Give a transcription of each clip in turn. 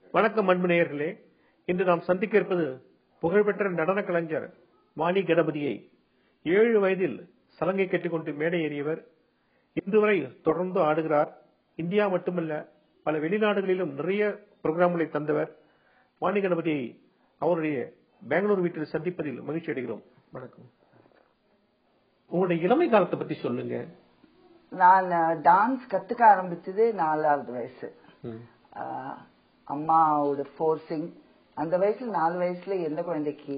வணக்கம் அன்பு நேயர்களே இன்று நாம் சந்திக்க இருப்பது புகழ்பெற்ற நடன கலைஞர் வாணி கணபதியை ஏழு வயதில் சலங்கை கட்டிக்கொண்டு மேடை ஏறியவர் இன்று வரை தொடர்ந்து ஆடுகிறார் இந்தியா மட்டுமல்ல பல வெளிநாடுகளிலும் நிறைய புரோகிராம்களை தந்தவர் வாணி கணபதியை அவருடைய பெங்களூர் வீட்டில் சந்திப்பதில் மகிழ்ச்சி அடைகிறோம் வணக்கம் உங்களுடைய இளமை காலத்தை பத்தி சொல்லுங்க நான் டான்ஸ் கத்துக்க ஆரம்பிச்சது நாலாவது வயசு ஆஹ் அம்மாவோட ஃபோர்ஸிங் அந்த வயசுல நாலு வயசுல எந்த குழந்தைக்கு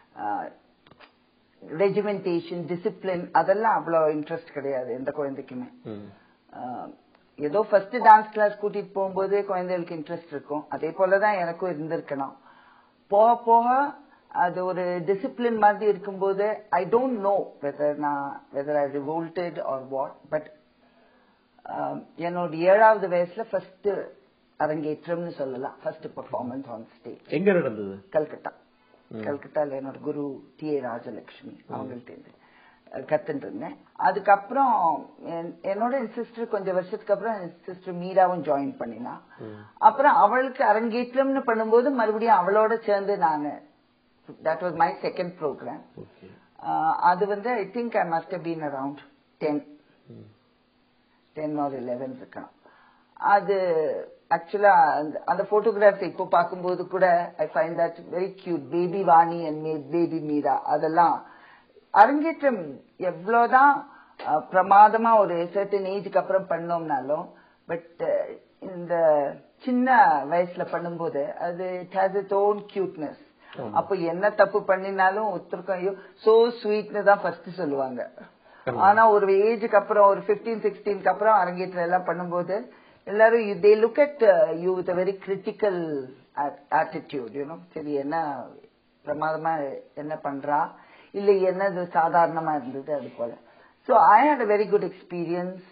ரெஜிமெண்டேஷன் டிசிப்ளின் அதெல்லாம் அவ்வளவு இன்ட்ரெஸ்ட் கிடையாது எந்த குழந்தைக்குமே ஆஹ் ஏதோ ஃபர்ஸ்ட் டான்ஸ் கிளாஸ் கூட்டிட்டு போகும்போது குழந்தைகளுக்கு இன்ட்ரெஸ்ட் இருக்கும் அதே போலதான் எனக்கும் இருந்திருக்கணும் போக போக அது ஒரு டிசிப்ளின் மாதிரி இருக்கும்போது ஐ டோன்ட் நோ வெதர் நான் whether I revolted or what but என்னோட ஏழாவது வயசுல ஃபர்ஸ்ட் அரங்கேற்றம்னு சொல்லலாம் ஃபர்ஸ்ட் பெர்ஃபார்மன்ஸ் ஆன் ஸ்டேஜ் எங்க நடந்தது கல்கட்டா கல்கட்டால என்னோட குரு டி ஏ ராஜலட்சுமி அவங்கள்ட்ட இருந்து கத்துட்டு இருந்தேன் அதுக்கப்புறம் என்- என்னோட என் சிஸ்டர் கொஞ்சம் வருஷத்துக்கு அப்புறம் என் சிஸ்டர் மீராவும் ஜாயின் பண்ணினா அப்புறம் அவளுக்கு அரங்கேற்றம்னு பண்ணும்போது மறுபடியும் அவளோட சேர்ந்து நான் that was my second programme அது வந்து I think I must been around ten ten or eleven இருக்கணும் அது ஆக்சுவலா அந்த போட்டோகிராஃப்ஸ் இப்போ பார்க்கும்போது கூட I find that very cute baby Vani and baby Meera அதெல்லாம் அரங்கேற்றம் எவ்வளவுதான் அஹ், பிரமாதமா ஒரு சர்டன் ஏஜுக்கு அப்புறம் பண்ணோம்னாலும் பட் இந்த சின்ன வயசுல பண்ணும்போது அது it has it own cuteness அப்ப என்ன தப்பு பண்ணினாலும் ஒருத்தருக்கும் ஐயோ சோ ஸ்வீட்னு தான் ஃபர்ஸ்ட் சொல்லுவாங்க ஆனா ஒரு ஏஜுக்கு அப்புறம் ஒரு 15 சிக்ஸ்டீன்க்கு அப்புறம் அரங்கேற்றம் எல்லாம் பண்ணும்போது எல்லாரும் they look at you with very critical attitude you know சரி என்ன பிரமாதமா என்ன பண்றா இல்ல என்னது சாதாரணமா இருந்தது அது போல so I had a very good experience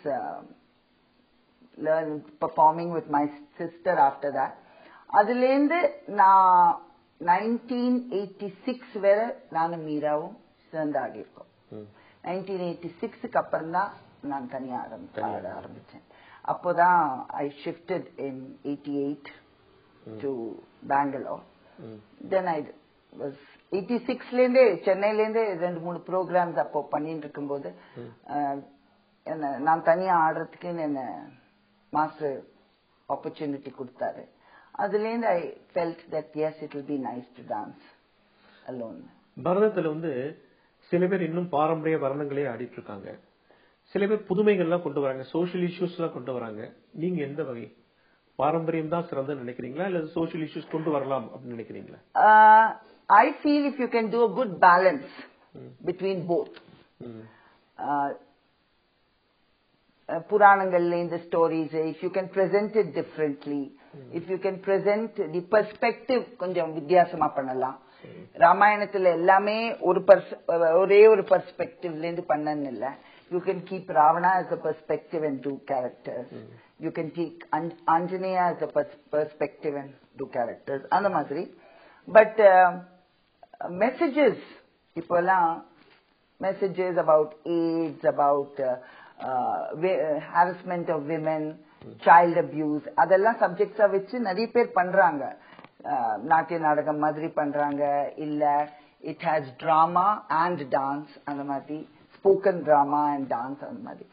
learn performing with my sister after that அதுலேருந்து நான் நைன்டீன் எயிட்டி சிக்ஸ் வரை நானும் மீராவும் சேர்ந்து ஆடியிருக்கோம் நைன்டீன் எயிட்டி சிக்ஸுக்கு அப்புறம் தான் நான் தனியா ஆரம்பி ஆட ஆரம்பிச்சேன் அப்போதான் I shifted in eighty eight to Bangalore then I was eighty சிக்ஸ்லேருந்தே சென்னையிலேருந்தே ரெண்டு மூணு ப்ரோக்ராம்ஸ் அப்போ பண்ணிட்டு இருக்கும்போது அஹ், என்ன நான் தனியா ஆடுறதுக்குன்னு என்ன மாஸ்டர் ஆப்பர்ச்சுனிட்டி கொடுத்தாரு அதுலேருந்து I felt that yes it will be nice to dance alone பரதத்துல வந்து சில பேர் இன்னும் பாரம்பரிய வர்ணங்களே ஆடிட்டு இருக்காங்க சில பேர் புதுமைகள்லாம் கொண்டு வராங்க சோஷியல் இஷ்யூஸ் எல்லாம் கொண்டு வராங்க நீங்க எந்த வகை பாரம்பரியம் தான் சிறந்தன்னு நினைக்கிறீங்களா இல்ல சோஷியல் இஷ்யூஸ் கொண்டு வரலாம் அப்படின்னு நினைக்கிறீங்களா uh, I feel if you can do a good balance between both. Uh, uh, புராணங்கள்ல இந்த stories if you can present it differently if you can present the perspective கொஞ்சம் வித்தியாசமா பண்ணலாம் ராமாயணத்துல எல்லாமே ஒரு pers- ஒரே ஒரு பெர்ஸ்பெக்டிவ்ல இருந்து பண்ணன்னு இல்ல you can keep Ravana as a perspective and do characters you can keep Anjaneya as a pers- perspective and do characters அந்த மாதிரி பட் மெசேஜஸ் இப்போல்லாம் messages about AIDS, about uh, uh, wi- uh, harassment of women, child abuse அதெல்லாம் சப்ஜெக்ட்ஸா வச்சு நிறைய பேர் பண்றாங்க அஹ், நாட்டிய நாடகம் மாதிரி பண்றாங்க இல்ல it has drama and dance அந்த மாதிரி ஸ்போக்கன் டிராமா அண்ட் டான்ஸ் அந்த மாதிரி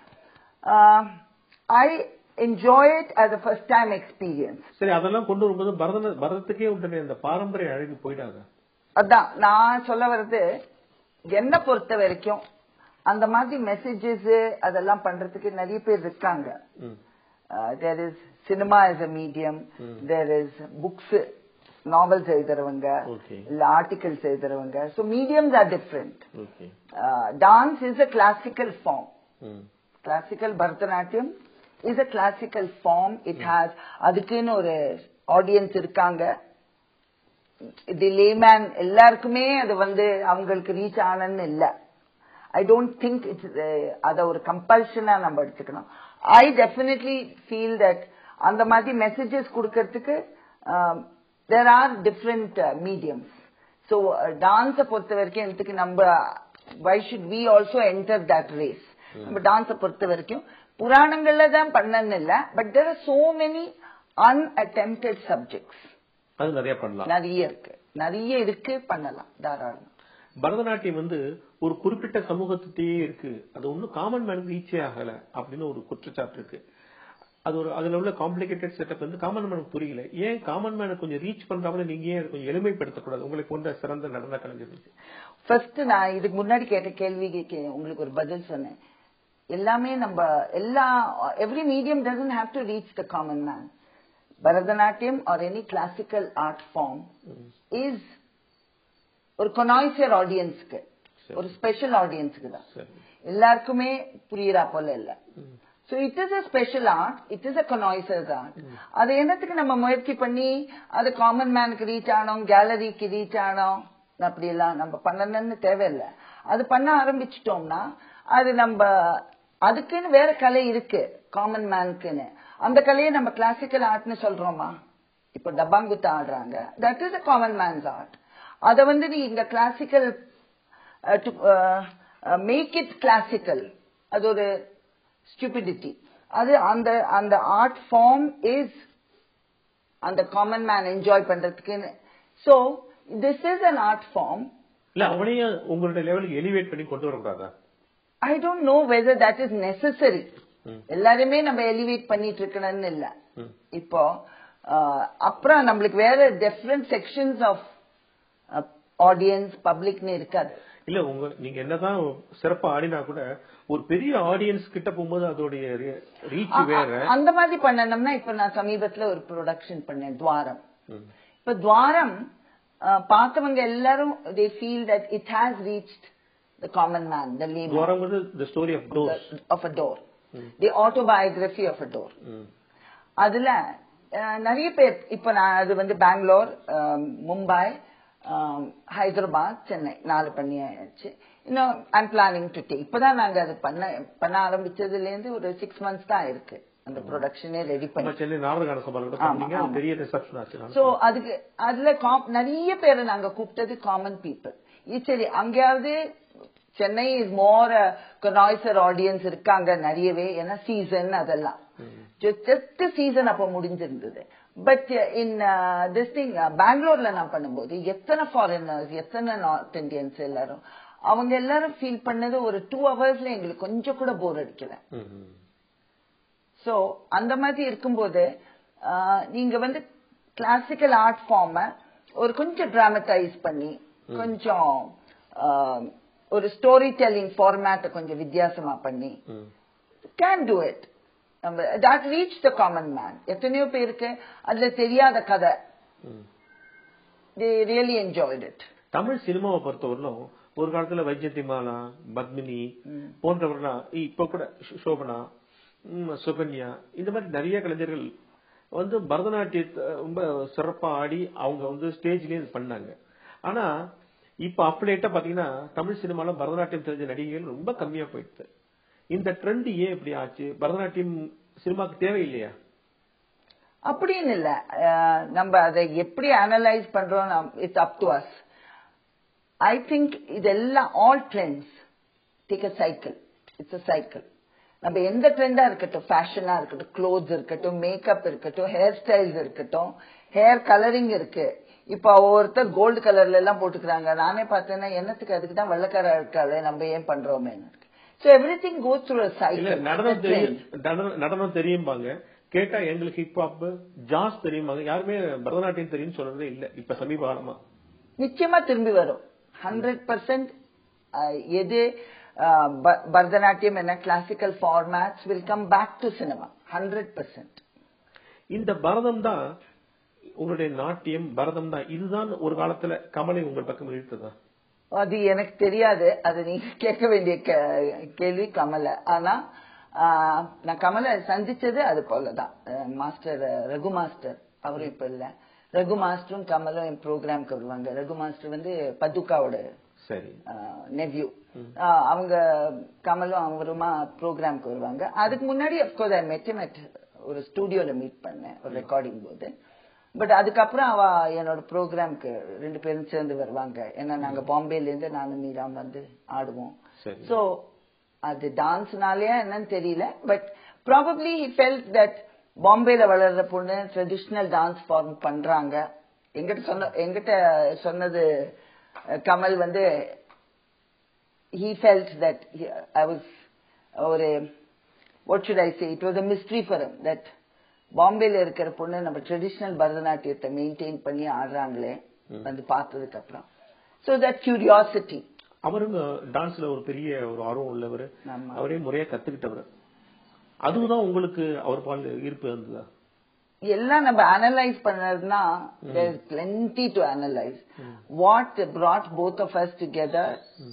I enjoy it as a first time experience சரி அதெல்லாம் கொண்டு வரும்போது பரத பரதத்துக்கே உடனே அந்த பாரம்பரிய அழகு போயிடாங்க அதான் நான் சொல்ல வர்றது என்ன பொறுத்த வரைக்கும் அந்த மாதிரி மெசேஜஸ் அதெல்லாம் பண்றதுக்கு நிறைய பேர் இருக்காங்க there is cinema is a medium there is books novels எழுதுறவங்க Okay. இல்ல ஆர்டிகல்ஸ் எழுதுறவங்க so mediums are different okay dance is a classical form classical Bharatanatyam is a classical form it has அதுக்குன்னு ஒரு ஆடியன்ஸ் இருக்காங்க தி லேமேன் எல்லாருக்குமே அது வந்து அவங்களுக்கு ரீச் ஆனன்னு இல்ல ஐ டோன்ட் திங்க் இட்ஸ் அத ஒரு கம்பல்ஷனா நம்ம எடுத்துக்கணும் ஐ டெஃபினெட்லி ஃபீல் தட் அந்த மாதிரி மெசேஜஸ் கொடுக்கறதுக்கு there are different mediums so டான்ஸை பொறுத்த வரைக்கும் எனக்கு நம்ம why should we also enter that race நம்ம டான்ஸை பொறுத்த வரைக்கும் புராணங்கள்ல தான் பண்ணன்னு இல்ல but there are so many unattempted subjects அது நிறைய பண்ணலாம் நிறைய இருக்கு நிறைய இருக்கு பண்ணலாம் தாராளம் பரதநாட்டியம் வந்து ஒரு குறிப்பிட்ட சமூகத்திட்டே இருக்கு அது ஒன்னும் காமன் மேனுக்கு ரீச்சே ஆகல அப்படின்னு ஒரு குற்றச்சாட்டு இருக்கு அது ஒரு அதுல உள்ள காம்ப்ளிகேட்டட் செட்டப் வந்து காமன் மேனுக்கு புரியல ஏன் காமன் மேனுக்கு கொஞ்சம் ரீச் பண்றாமல் நீங்க ஏன் அதை கொஞ்சம் எளிமைப்படுத்தக்கூடாது உங்களை போன்ற சிறந்த நடன கலைஞர் ஃபர்ஸ்ட் நான் இதுக்கு முன்னாடி கேட்ட கேள்விக்கு உங்களுக்கு ஒரு பதில் சொன்னேன் எல்லாமே நம்ம எல்லா every medium doesn't have to reach the common man Bharatanatyam or any classical art form is ஒரு கொனாய்சியர் ஆடியன்ஸ்க்கு ஒரு ஸ்பெஷல் ஆடியன்ஸ்க்கு தான் சரி எல்லாருக்குமே புரியுறா போல இல்ல so it is a special art it is a connoisseur's art அது என்னத்துக்கு நம்ம முயற்சி பண்ணி அது காமன் மேனுக்கு ரீச் ஆனோம் கேலரிக்கு ரீச் ஆனோம் அப்படி எல்லாம் நம்ம பண்ணணும்னு தேவையில்லை அது பண்ண ஆரம்பிச்சிட்டோம்னா அது நம்ம அதுக்குன்னு வேற கலை இருக்கு காமன் மேனுக்குன்னு அந்த கலையை நம்ம கிளாசிக்கல் ஆர்ட்னு சொல்றோமா இப்ப டப்பாங்குத்து ஆடுறாங்க that is a common man's art அத வந்து நீ இங்க classical to make it classical அது ஒரு ஸ்டூபிடிட்டி அது அந்த அந்த ஆர்ட் ஃபார்ம் இஸ் அந்த காமன் மேன் என்ஜாய் பண்றதுக்குன்னு so this is an art form இல்ல அவனையே உங்களுடைய லெவலுக்கு எலிவேட் பண்ணி கொண்டு வரக்கூடாதா I don't know whether that is necessary எல்லாருமே நம்ம எலிவேட் பண்ணிட்டு இருக்கணும்னு இல்ல ம். இப்போ அஹ், அப்புறம் நம்மளுக்கு வேற டிஃப்ரெண்ட் செக்ஷன்ஸ் ஆஃப் ஆடியன்ஸ் பப்ளிக்னு இருக்காது இல்ல உங்க நீங்க என்னதான் சிறப்பா ஆடினா கூட ஒரு பெரிய ஆடியன்ஸ் கிட்ட போகும்போது அதோடைய ரீச் வேற அ- அந்த மாதிரி பண்ணணும்னா இப்ப நான் சமீபத்துல ஒரு ப்ரொடக்ஷன் பண்ணேன் துவாரம் ம். இப்ப துவாரம் அஹ், பார்த்தவங்க எல்லாரும் they feel that it has reached the common man the lame துவாரங்கிறது the story of doors of a door the autobiography of a door அதுல அஹ், நிறைய பேர் இப்ப நான் அது வந்து பெங்களூர் அஹ், மும்பை அஹ், ஹைதராபாத் சென்னை நாலு பண்ணியாச்சு இன்னும் ஐம் பிளானிங் டு டேக் இப்பதான் நாங்க அது பண்ண பண்ண ஆரம்பிச்சதுல இருந்து ஒரு சிக்ஸ் மந்த்ஸ் தான் இருக்கு அந்த ப்ரொடக்ஷனே ரெடி பண்ணி நம்ம சென்னை நாடகான சபால கூட ஆமா, பண்ணீங்க அது ஆமா. பெரிய ரிசப்ஷன் ஆச்சு நான் சோ அதுக்கு அதுல com- நிறைய பேரை நாங்க கூப்பிட்டது காமன் பீப்புள் சரி அங்கேயாவது Chennai is more noisier audience இருக்காங்க நிறையவே ஏன்னா சீசன் அதெல்லாம் ஜஸ்ட் சீசன் அப்ப முடிஞ்சிருந்தது பட் இன் திஸ் திங் பெங்களூர்ல நான் பண்ணும்போது எத்தனை ஃபாரினர்ஸ் எத்தனை நார்த் இந்தியன்ஸ் எல்லாரும் அவங்க எல்லாரும் ஃபீல் பண்ணது ஒரு டூ ஹவர்ஸ்ல எங்களுக்கு கொஞ்சம் கூட போர் அடிக்கல ம், ம். சோ அந்த மாதிரி இருக்கும்போது ஆஹ், நீங்க வந்து கிளாசிக்கல் ஆர்ட் ஃபார்ம ஒரு கொஞ்சம் டிராமடைஸ் பண்ணி கொஞ்சம் ஆஹ், ஒரு ஸ்டோரி டெல்லிங் ஃபார்மேட்டை கொஞ்சம் வித்தியாசமா பண்ணி ம். கேன் டூ இட் நம்ம that reach the common man எத்தனையோ பேருக்கு அதுல தெரியாத கதை ம். They really enjoyed it Tamil சினிமாவை பொறுத்தவரையிலும் ஒரு காலத்துல வைஜந்திமாலா பத்மினி போன்றவர்களா இப்ப கூட ஷோ- சோபனா ம், சுகன்யா இந்த மாதிரி நிறைய கலைஞர்கள் வந்து பரதநாட்டியத்தை ரொம்ப சிறப்பா ஆடி அவங்க வந்து ஸ்டேஜ்லயே இது பண்ணாங்க ஆனா இப்ப அப்டேட்டா பாத்தீங்கன்னா தமிழ் சினிமால பரதநாட்டியம் தெரிஞ்ச நடிகைகள் ரொம்ப கம்மியா போயிடுது இந்த ட்ரெண்ட் ஏன் இப்படி ஆச்சு பரதநாட்டியம் சினிமாக்கு தேவையில்லையா அப்படின்னு இல்ல அஹ், நம்ம அதை எப்படி அனலைஸ் பண்றோம் it's up to us I think இதெல்லாம் all trends take a cycle it's a cycle நம்ம எந்த ட்ரெண்டா இருக்கட்டும் ஃபேஷனா இருக்கட்டும் க்ளோத்ஸ் இருக்கட்டும் மேக்கப் இருக்கட்டும் ஹேர் ஸ்டைல்ஸ் இருக்கட்டும் ஹேர் கலரிங் இருக்கு இப்ப ஒவ்வொருத்தர் கோல்டு கலர்ல எல்லாம் போட்டுக்கிறாங்க நானே பார்த்தேன்னா என்னத்துக்கு அதுக்கு தான் வெள்ளக்கார இருக்காது நம்ம ஏன் பண்றோமே so every thing goes through இல்ல சைக்கிள் நடனம் தெரியும் நடனம் நடனம் தெரியும்பாங்க கேட்டா எங்களுக்கு ஹிப்ஹாப் ஜாஸ் தெரியுமாங்க யாருமே பரதநாட்டியம் தெரியும்னு சொல்றதே இல்ல இப்ப சமீப காலமா நிச்சயமா திரும்பி வரும் ஹண்ட்ரட் பர்சன்ட் எது அஹ், ப- பரதநாட்டியம் என்ன classical formats will come back to cinema hundred percent இந்த பரதம் தான் உங்களுடைய நாட்டியம் பரதம் தான் இதுதான் ஒரு காலத்துல கமலை உங்கள் பக்கம் இழுத்ததா அது எனக்கு தெரியாது அது நீங்க கேட்க வேண்டிய கே- கேள்வி கமலை ஆனா ஆஹ், நான் கமலை சந்திச்சது அது போலதான் அஹ், மாஸ்டர் அஹ், ரகு மாஸ்டர் அவரும் இப்ப இல்ல ரகு மாஸ்டரும் கமலும் என் ப்ரோக்ராம்க்கு வருவாங்க ரகு மாஸ்டர் வந்து பதுக்காவோட சரி நெவ்யூ அவங்க கமலும் அவருமா ப்ரோக்ராம்க்கு வருவாங்க அதுக்கு முன்னாடி அப்கோர்ஸ் ஐ மெட் மெட் ஒரு ஸ்டூடியோல மீட் பண்ணேன் ஒரு ரெக்கார்டிங் போது பட் அதுக்கப்புறம் அவ என்னோட ப்ரோக்ராம்க்கு ரெண்டு பேரும் சேர்ந்து வருவாங்க ஏன்னா நாங்க பாம்பேல இருந்து நானும் மீராம் வந்து ஆடுவோம் சரி சோ அது டான்ஸ்னாலயா என்னன்னு தெரியல but probably he felt that பாம்பேல வளர்ற பொண்ணு ட்ரெடிஷ்னல் டான்ஸ் ஃபார்ம் பண்றாங்க எங்கிட்ட சொன்ன எங்கிட்ட சொன்னது அஹ், கமல் வந்து he felt that he, I was ஒரு what should I say it was a mystery for him that பாம்பேல இருக்கிற பொண்ணு நம்ம ட்ரெடிஷனல் பரதநாட்டியத்தை மெயின்டைன் பண்ணி ஆடுறாங்களே வந்து பார்த்ததுக்கு அப்புறம் ஸோ தட் கியூரியாசிட்டி அவருங்க டான்ஸ்ல ஒரு பெரிய ஒரு ஆர்வம் உள்ளவர் ஆமா. அவரே முறையா கத்துக்கிட்டவர் அதுதான் உங்களுக்கு அவர் பால் ஈர்ப்பு இருந்ததா எல்லாம் நம்ம அனலைஸ் பண்ணதுன்னா there is plenty to analyze what brought both of us together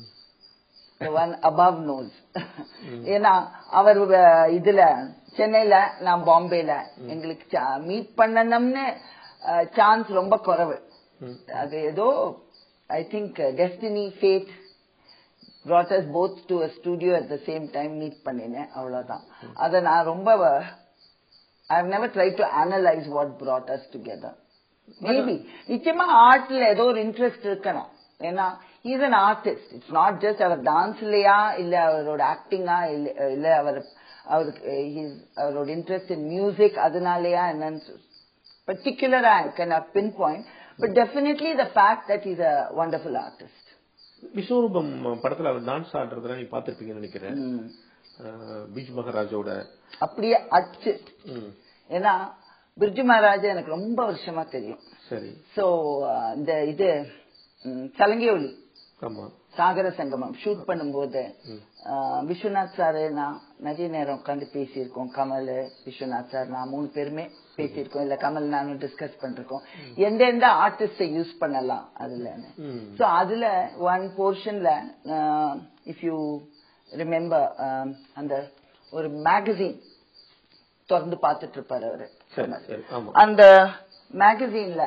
the one above knows ஏன்னா அவர் வ- இதுல சென்னையில நான் பாம்பேல எங்களுக்கு மீட் பண்ணணும்னு சான்ஸ் ரொம்ப குறைவு அது ஏதோ I think destiny fate brought us both to a studio at the same time meet பண்ணினேன் அவ்வளவுதான் அத நான் ரொம்ப I've never tried to analyze what brought us together. Maybe. நிச்சயமா ஆர்ட்ல ஏதோ ஒரு இன்ட்ரெஸ்ட் இருக்கணும் ஏன்னா is an artist it's not just அவர் டான்ஸ்லயா இல்ல அவரோட ஆக்டிங்கா இல்ல இல்ல அவர் அவருக்கு his- அவரோட இன்ட்ரெஸ்ட் இன் மியூசிக் அதனாலயா என்னன்னு பர்டிகுலரா can pin point but definitely the fact that is a wonderful artist Vishwaroopam படத்துல அவர் டான்ஸ் ஆடுறதுல நீ பாத்திருப்பீங்கன்னு நினைக்கிறேன் அஹ், பீச் மகாராஜோட அப்படியே அச்சு ம், ஏன்னா பிர்ஜு மகாராஜா எனக்கு ரொம்ப வருஷமா தெரியும் சரி சோ இந்த இது ம், சலங்கை ஒலி ஆமா சாகர சங்கமம் ஷூட் பண்ணும்போது ஆஹ், விஸ்வநாத் சார் நான் நிறைய நேரம் உட்காந்து பேசியிருக்கோம் கமல் விஸ்வநாத் சார் நான் மூணு பேருமே பேசியிருக்கோம் இல்ல கமல் நானும் டிஸ்கஸ் பண்ணிருக்கோம் எந்தெந்த ஆர்டிஸ்ட யூஸ் பண்ணலாம் அதுல ம். சோ அதுல ஒன் போர்ஷன்ல இஃப் யூ ரிமெம்பர் அந்த ஒரு மேகசின் திறந்து பார்த்துட்டு இருப்பாரு அவரு சரி சரி ஆமா அந்த மேகசின்ல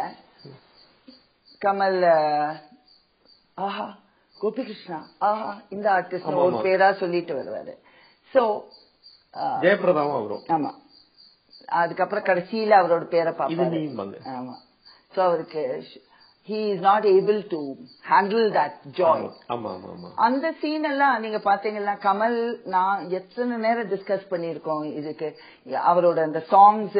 கமல் அஹ், ஆஹா கோபிகிருஷ்ணா ஆஹா இந்த ஆர்டிஸ்ட் ஆமா, ஒரு ஆமா. பேரா சொல்லிட்டு வருவாரு சோ ஜெயபிரதாவும் அவரும் ஆமா அதுக்கப்புறம் கடைசியில அவரோட பேரை இது பார்ப்பாரு நீம்பாங்க ஆமா சோ அவருக்கு he is not able to handle that joy ஆமா ஆமா ஆமா அந்த சீன் எல்லாம் நீங்க பாத்தீங்கன்னா கமல் நான் எத்தனை நேரம் டிஸ்கஸ் பண்ணிருக்கோம் இதுக்கு அவரோட அந்த சாங்ஸ்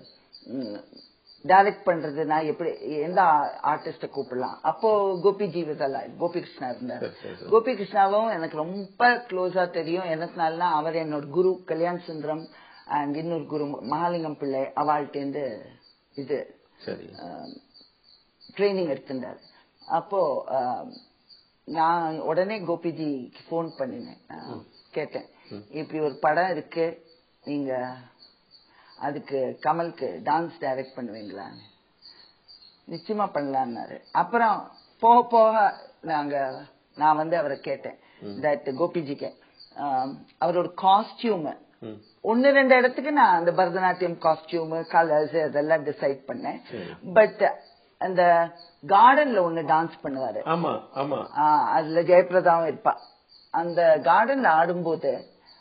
டைரக்ட் பண்றது நான் எப்படி எந்த ஆர்டிஸ்ட கூப்பிடலாம் அப்போ கோபி ஜீவிதலா கோபி கிருஷ்ணா இருந்தார் சரி, சரி, சரி. கோபி கிருஷ்ணாவும் எனக்கு ரொம்ப க்ளோஸா தெரியும் என்னத்தினால அவர் என்னோட குரு கல்யாண் சுந்தரம் அண்ட் இன்னொரு குரு மகாலிங்கம் பிள்ளை அவள்கிட்டேருந்து இது சரி ட்ரைனிங் எடுத்திருந்தார் அப்போ ஆஹ், நான் உடனே கோபிஜிக்கு ஃபோன் பண்ணினேன் நான் கேட்டேன் இப்படி ஒரு படம் இருக்கு நீங்க அதுக்கு கமலுக்கு டான்ஸ் டைரக்ட் பண்ணுவீங்களா நிச்சயமா பண்ணலான்னாரு அப்புறம் போக போக நாங்க நான் வந்து அவரை கேட்டேன் தட் கோபிஜிக்கு ஆஹ், அவரோட காஸ்டியூம் ம். ஒன்னு ரெண்டு இடத்துக்கு நான் அந்த பரதநாட்டியம் காஸ்டியூம் கலர்ஸ் அதெல்லாம் டிசைட் பண்ணேன் சரி. பட் அந்த கார்டன்ல ஒண்ணு டான்ஸ் பண்ணுவாரு ஆமா ஆமா ஆ, அதுல ஜெயபிரதாவும் இருப்பா அந்த கார்டன்ல ஆடும்போது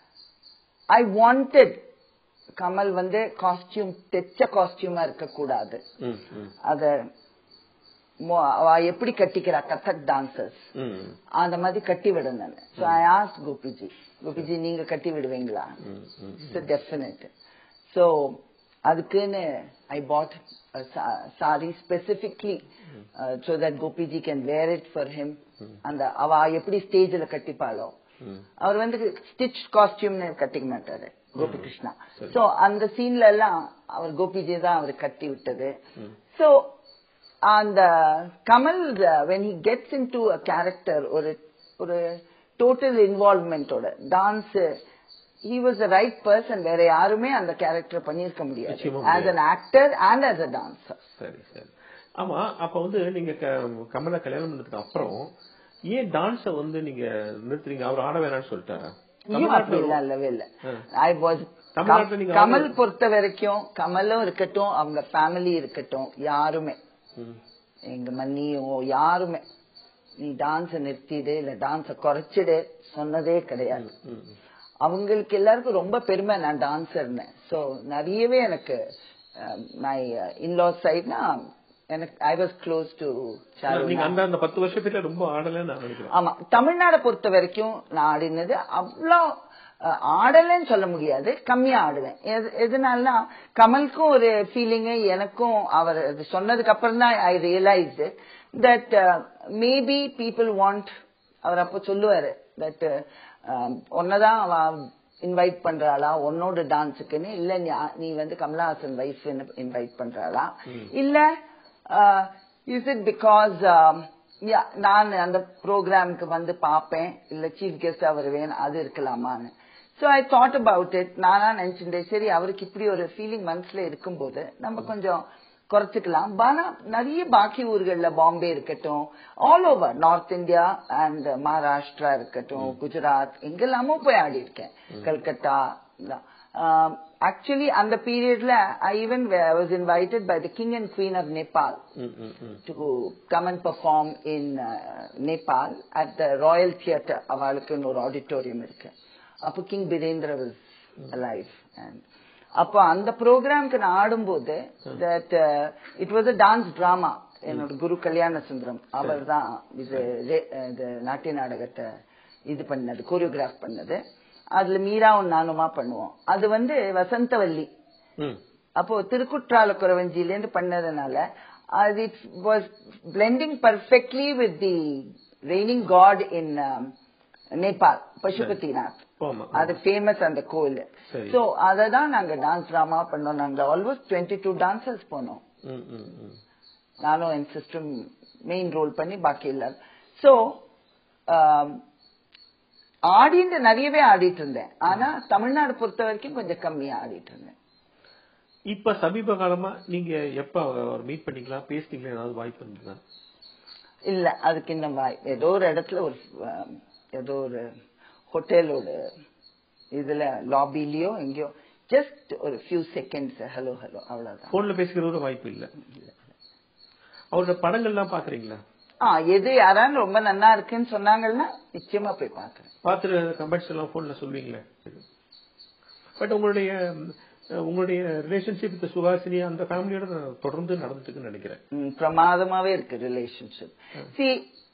ஐ வாண்டட் கமல் வந்து காஸ்டியூம் தெச்ச காஸ்டியூமா இருக்க கூடாது ம், ம், அத மொ- அவ எப்படி கட்டிக்கிறா கத்தக் டான்சர்ஸ் ம், அந்த மாதிரி கட்டி விடணும் ஸோ ஐ ஆஸ்க் கோபிஜி கோபிஜி நீங்க கட்டி விடுவீங்களா ம், ம். டெஃபினட் ஸோ அதுக்குன்னு I bought sari specifically so that Gopiji can wear it for him அந்த அவ எப்படி ஸ்டேஜ்ல கட்டிப்பாளோ ம். அவர் வந்து ஸ்டிச் காஸ்டியூம்னு கட்டிக்க மாட்டாரு கோபி கிருஷ்ணா சோ அந்த சீன்ல எல்லாம் அவர் கோபிஜி தான் அவர் கட்டி விட்டது சோ அந்த Kamal when he gets into a character ஒரு ஒரு டோட்டல் இன்வால்வ்மெண்டோட dance he was the right person வேற யாருமே அந்த கேரக்டர் பண்ணியிருக்க முடியாது நிச்சயமா as an actor and as a dancer சரி சரி ஆமா அப்ப வந்து நீங்க க- கமலை கல்யாணம் பண்ணதுக்கு அப்புறம் ஏன் டான்ஸ வந்து நீங்க நிறுத்துறீங்க அவர் ஆட வேணாம்னு சொல்லிட்டாரா ஐயோ அப்படி இல்ல இல்லவே இல்ல ஐ வாஸ் தமிழ்நாட்டுல நீங்க கமல் பொறுத்த வரைக்கும் கமலும் இருக்கட்டும் அவங்க ஃபேமிலி இருக்கட்டும் யாருமே ம், எங்க மன்னியோ யாருமே நீ டான்ஸ நிறுத்திடு இல்ல டான்ஸ குறைச்சிடு சொன்னதே கிடையாது ம், அவங்களுக்கு எல்லாருக்கும் ரொம்ப பெருமை நான் டான்சர்னு சோ நிறையவே எனக்கு மை இன்லா சைட்னா எனக்கு ஐ வாஸ் க்ளோஸ் டு நீங்க அந்த அந்த பத்து வருஷத்துல ரொம்ப ஆடலன்னு நான் நினைக்கிறேன் ஆமா தமிழ்நாடை பொறுத்த வரைக்கும் நான் ஆடினது அவ்வளோ அஹ், ஆடலைன்னு சொல்ல முடியாது கம்மியா ஆடுவேன் எது- எதனாலனா கமலுக்கும் ஒரு ஃபீலிங் எனக்கும் அவர் அது சொன்னதுக்கு அப்புறம் தான் I realise that maybe people want அவர் அப்போ சொல்லுவாரு தட் உன்னதான் அவ இன்வைட் பண்றாளா உன்னோட டான்ஸுக்குன்னு இல்ல நீ- நீ வந்து கமலஹாசன் வைஃப் இன்வைட் பண்றாளா இல்ல இஸ் இட் பிகாஸ் நான் அந்த ப்ரோக்ராமுக்கு வந்து பார்ப்பேன் இல்ல சீஃப் கெஸ்டா வருவேன் அது இருக்கலாமான்னு so I thought about it நானா நினைச்சிருந்தேன் சரி அவருக்கு இப்படி ஒரு ஃபீலிங் மனசுல இருக்கும்போது நம்ம கொஞ்சம் குறைச்சிக்கலாம் ஆனா நிறைய பாக்கி ஊர்கள்ல பாம்பே இருக்கட்டும் all over north India and Maharashtra இருக்கட்டும் குஜராத் எங்கெல்லாமோ போய் ஆடி இருக்கேன் கல்கத்தா ஆக்சுவலி அந்த பீரியட்ல I even was invited by the king and queen of Nepal ம், ம், ம். to come and perform in uh, Nepal at the Royal Theatre அவளுக்கு ஒரு ஆடிட்டோரியம் இருக்கு அப்போ king Birendra was alive and அப்போ அந்த ப்ரோக்ராம்க்கு நான் ஆடும்போது that it was a dance drama என்னோட குரு கல்யாண சுந்தரம் அவர் தான் இது ரே- இது நாட்டிய நாடகத்தை இது பண்ணது கோரியோகிராஃப் பண்ணது அதுல மீராவும் நானுமா பண்ணுவோம் அது வந்து வசந்தவல்லி ம். அப்போ திருக்குற்றால குறவஞ்சிலேருந்து பண்ணதுனால அது it was blending perfectly with the reigning god in Nepal Pashupatinath ஆமா அது ஃபேமஸ் அந்த கோயில் சரி. சோ அதை தான் நாங்க டான்ஸ் டிராமா பண்ணோம் நாங்க ஆல்மோஸ்ட் டுவெண்ட்டி டூ டான்சர்ஸ் போனோம் ம், ம், ம். நானும் என் சிஸ்டம் மெயின் ரோல் பண்ணி பாக்கி எல்லாரும் சோ ஆடிட்டு நிறையவே ஆடிட்டு இருந்தேன் ஆனா தமிழ்நாடு பொறுத்த வரைக்கும் கொஞ்சம் கம்மியா ஆடிட்டு இருந்தேன் இப்ப சமீப காலமா நீங்க எப்ப அவர் மீட் பண்ணிக்கலாம் பேசிட்டீங்களா ஏதாவது வாய்ப்பு இருந்ததா இல்ல அதுக்கு இன்னும் வாய் ஏதோ ஒரு இடத்துல ஒரு ஆம், ஏதோ ஒரு ஹோட்டலோட இதுல லாபிலயோ எங்கேயோ ஜஸ்ட் ஒரு ஃபியூ செகண்ட்ஸ் ஹலோ ஹலோ அவ்வளவுதான் போன்ல பேசுகிறது வாய்ப்பு இல்ல அவரோட படங்கள்லாம் பாக்குறீங்களா ஆ எது யாரான்னு ரொம்ப நல்லா இருக்குன்னு சொன்னாங்கன்னா நிச்சயமா போய் பாக்குறேன் பார்த்துட்டு கமெண்ட்ஸ் எல்லாம் போன்ல சொல்வீங்களே பட் உங்களுடைய அஹ், உங்களுடைய ரிலேஷன்ஷிப் வித் சுஹாசினி அந்த ஃபேமிலியோட தொடர்ந்து நடந்துட்டுன்னு நினைக்கிறேன் ம், பிரமாதமாவே இருக்கு ரிலேஷன்ஷிப் சி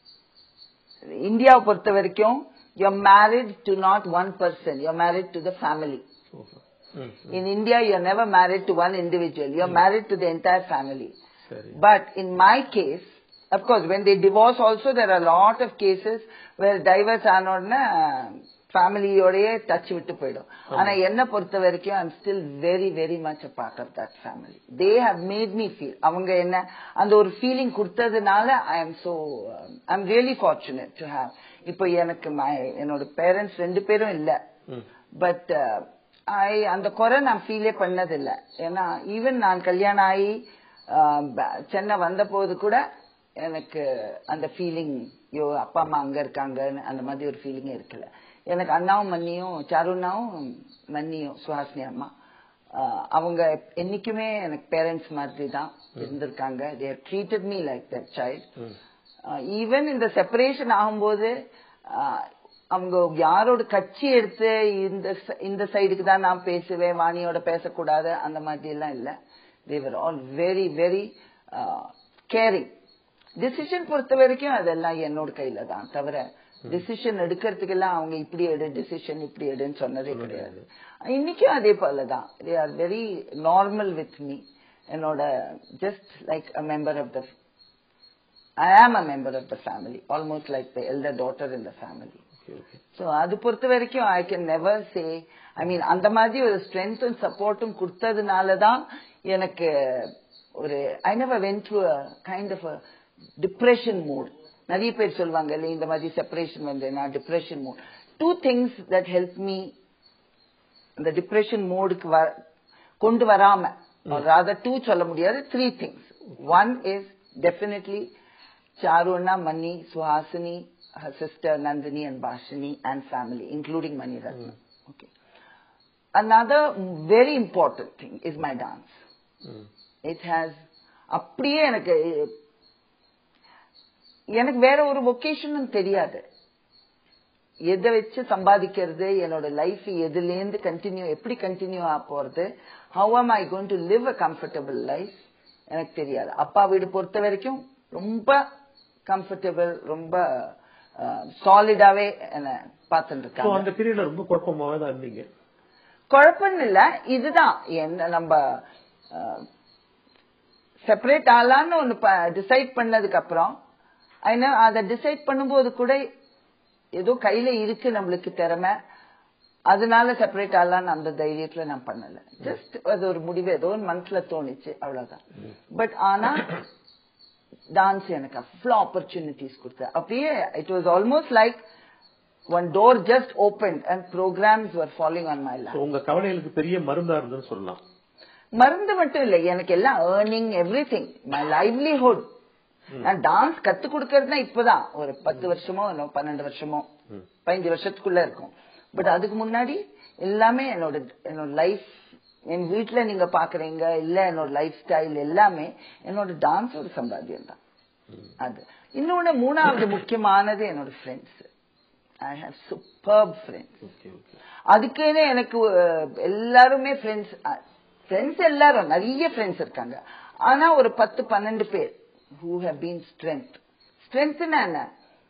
இந்தியாவை பொறுத்த வரைக்கும் you're married to not one person you're married to the family super. ம், in india you're never married to one individual you're married to the entire family சரி But in my case, of course, when they divorce also, there are a lot of cases where divorce ஆனோடனே ஃபேமிலியோடயே touch விட்டு போயிடும் ஆனா என்ன பொறுத்த வரைக்கும் I'm still very very much a part of that family they have made me feel அவங்க என்ன அந்த ஒரு ஃபீலிங் கொடுத்ததுனால I am so I am really fortunate to have இப்போ எனக்கு my என்னோட பேரண்ட்ஸ் ரெண்டு பேரும் இல்ல ம். பட் ஐ அந்த குறை நான் ஃபீலே பண்ணதில்லை ஏன்னா ஈவன் நான் கல்யாணம் ஆகி ஆஹ், ப- சென்னை வந்த போது கூட எனக்கு அந்த ஃபீலிங் யோ அப்பா அம்மா அங்க இருக்காங்கன்னு அந்த மாதிரி ஒரு ஃபீலிங்கே இருக்கல எனக்கு அண்ணாவும் மன்னியும் சாருண்ணாவும் மன்னியும் சுஹாசினி அம்மா ஆஹ், அவங்க என்னைக்குமே எனக்கு பேரண்ட்ஸ் மாதிரி தான் இருந்திருக்காங்க they treated me like that child even இந்த செப்பரேஷன் ஆகும்போது ஆஹ், அவங்க யாரோட கட்சி எடுத்து இந்த ச- இந்த சைடுக்கு தான் நான் பேசுவேன் வாணியோட பேசக்கூடாது அந்த மாதிரி எல்லாம் இல்ல they were all very very caring decision பொறுத்த வரைக்கும் அதெல்லாம் என்னோட கையில தான் தவிர டிசிஷன் எடுக்கிறதுக்கெல்லாம் அவங்க இப்படி எடு டிசிஷன் இப்படி எடுன்னு சொன்னதே கிடையாது இன்னைக்கும் அதே போலதான் they are very normal with me என்னோட just like a member of the I am a member of the family, almost like the elder daughter in the family. Okay okay So அது பொறுத்த வரைக்கும் ஐ கேன் நெவர் சே ஐ மீன் அந்த மாதிரி ஒரு ஸ்ட்ரென்த்தும் சப்போர்ட்டும் கொடுத்ததுனால தான் எனக்கு ஒரு I never went to kind of depression mood நிறைய பேர் சொல்லுவாங்க இல்லை இந்த மாதிரி செப்பரேஷன் வந்து நான் depression mood do things that help me இந்த டிப்ரெஷன் மோடுக்கு வ கொண்டு வராம ராதர் டூ சொல்ல முடியாது three things one is definitely சாருண்ணா Mani Suhasini her sister Nandini and Bashini and family, including Mani Ratna. Okay. Another very important thing is my dance. ம். It has அப்படியே எனக்கு எனக்கு வேற ஒரு ஒகேஷனும் தெரியாது எதை வச்சு சம்பாதிக்கிறது என்னோட லைஃப் எதுலேருந்து கண்டினியூ எப்படி கண்டினியூ ஆக போறது how am I going to live a comfortable life எனக்கு தெரியாது அப்பா வீடு பொறுத்த வரைக்கும் ரொம்ப கம்ஃபர்டபுள் ரொம்ப சாலிடாவே என்ன பார்த்துட்டு So, இருக்காங்க அந்த பீரியட்ல ரொம்ப குழப்பமாவே தான் இருந்தீங்க குழப்பம் இல்ல இதுதான் என்ன நம்ம செப்பரேட் ஆலான்னு ஒண்ணு டிசைட் பண்ணதுக்கு அப்புறம் ஆனா அதை டிசைட் பண்ணும்போது கூட ஏதோ கையில இருக்கு நம்மளுக்கு திறமை அதனால செப்பரேட் ஆகலான்னு அந்த தைரியத்துல நான் பண்ணல ஜஸ்ட் அது ஒரு முடிவு ஏதோ ஒரு மனசுல தோணுச்சு அவ்வளவுதான் பட் ஆனா டான்ஸ் எனக்கு அவ்வளோ ஆப்பர்ச்சுனிட்டிஸ் கொடுத்த அப்படியே it was almost like one door just open and programmes were following on my life So, உங்க கவலைகளுக்கு பெரிய மருந்தா இருந்ததுன்னு சொல்லலாம் மருந்து மட்டும் இல்ல எனக்கு எல்லாம் earning every thing my livelihood நான் டான்ஸ் கத்து கொடுக்கறதுனா இப்பதான் ஒரு பத்து வருஷமோ இல்ல பன்னெண்டு வருஷமோ பதினஞ்சு வருஷத்துக்குள்ள இருக்கும் பட் அதுக்கு முன்னாடி எல்லாமே என்னோட என்னோட லைஃப் என் வீட்டுல நீங்க பாக்குறீங்க இல்ல என்னோட லைஃப் ஸ்டைல் எல்லாமே என்னோட டான்ஸ் ஒரு சம்பாத்தியம் தான் அது இன்னொன்னு மூணாவது முக்கியமானது என்னோட friends I have super friends okay okay அதுக்குன்னு எனக்கு அஹ், எல்லாருமே ஃப்ரெண்ட்ஸ் ஃப்ரெண்ட்ஸ் எல்லாரும் நிறைய ஃப்ரெண்ட்ஸ் இருக்காங்க ஆனா ஒரு பத்து பன்னெண்டு பேர் ஹூ ஹவ் பீன் ஸ்ட்ரென்த் ஸ்ட்ரென்த்னா என்ன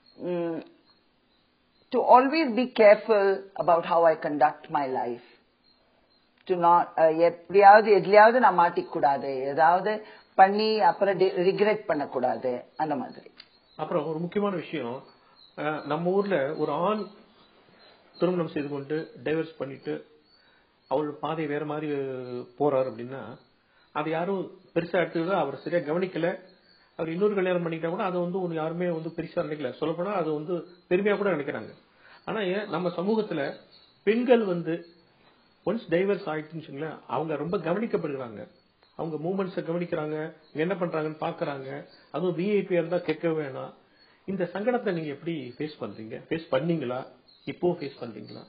to always be careful about how I conduct my life to not எப்படியாவது எதுலயாவது நான் மாட்டிக்க கூடாது ஏதாவது பண்ணி அப்புறம் ரிக்ரெட் பண்ணக்கூடாது அந்த மாதிரி அப்புறம் ஒரு முக்கியமான விஷயம் அஹ், நம்ம ஊர்ல ஒரு ஆண் திருமணம் செய்து கொண்டு டைவர்ஸ் பண்ணிட்டு அவரோட பாதை வேற மாதிரி அஹ், போறாரு அப்படின்னா அது யாரும் பெருசா எடுத்துக்கல அவர் சரியா கவனிக்கல அவர் இன்னொரு கல்யாணம் பண்ணிக்கிட்டா கூட அதை வந்து ஒரு யாருமே வந்து பெருசா நினைக்கல சொல்லப்போனா அது வந்து பெருமையா கூட நினைக்கிறாங்க ஆனா ஏன் நம்ம சமூகத்துல பெண்கள் வந்து ஒன்ஸ் டைவர்ஸ் ஆயிடுச்சுன்னு வச்சுங்களேன், அவங்க ரொம்ப கவனிக்கப்படுகிறாங்க அவங்க மூமெண்ட்ஸை கவனிக்கிறாங்க இவங்க என்ன பண்றாங்கன்னு பாக்குறாங்க அதுவும் விஐபியா இருந்தா கேட்க வேணாம் இந்த சங்கடத்தை நீங்க எப்படி ஃபேஸ் பண்றீங்க ஃபேஸ் பண்ணீங்களா இப்போ ஃபேஸ் பண்றீங்களா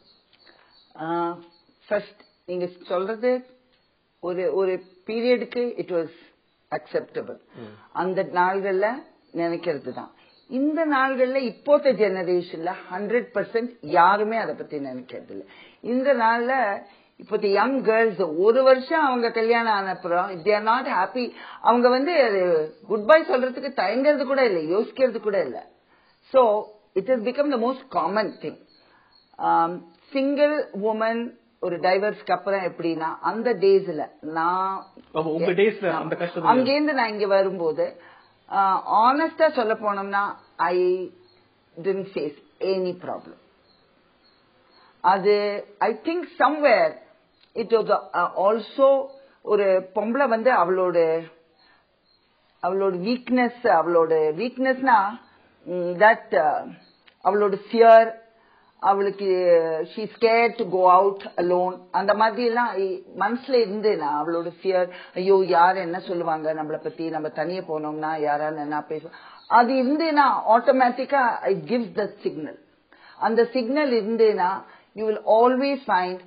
ஃபர்ஸ்ட் நீங்க சொல்றது ஒரு ஒரு பீரியடுக்கு இட் வாஸ் அக்செப்டபிள் அந்த நாள்கள்ல நினைக்கிறது தான் இந்த நாள்கள்ல இப்போத்த ஜெனரேஷன்ல ஹண்ட்ரட் பர்சன்ட் யாருமே அதை பத்தி நினைக்கிறது இல்ல இந்த நாள்ல இப்போத்த யங் கேர்ள்ஸ் ஒரு வருஷம் அவங்க கல்யாணம் ஆன அப்புறம் தே ஆர் நாட் ஹாப்பி அவங்க வந்து குட் பை சொல்றதுக்கு தயங்குறது கூட இல்லை யோசிக்கிறது கூட இல்லை so it is become the most common thing single woman ஒரு டைவர்ஸ்க்கு அப்புறம் எப்படின்னா அந்த டேஸ்ல நான் அப்ப உங்க டேஸ்ல அந்த கஷ்டம் அங்கேருந்து நான் இங்க வரும்போது ஆனஸ்டா சொல்ல போனோம்னா I didn't face any problem அது I think somewhere it was also ஒரு பொம்பளை வந்து அவளோட அவளோட வீக்னஸ் அவளோட வீக்னஸ்னா தட் அவளோட ஃபியர் அவளுக்கு she scare to go out alone அந்த மாதிரி எல்லாம் இ- மனசுல இருந்தேனா அவளோட ஃபியர் ஐயோ யார் என்ன சொல்லுவாங்க நம்மளை பத்தி நம்ம தனியே போனோம்னா யாரால என்ன பேசுவோம் அது இருந்தேனா ஆட்டோமேட்டிக்கா ஐ கிவ்ஸ் த சிக்னல் அந்த சிக்னல் இருந்தேனா you will always find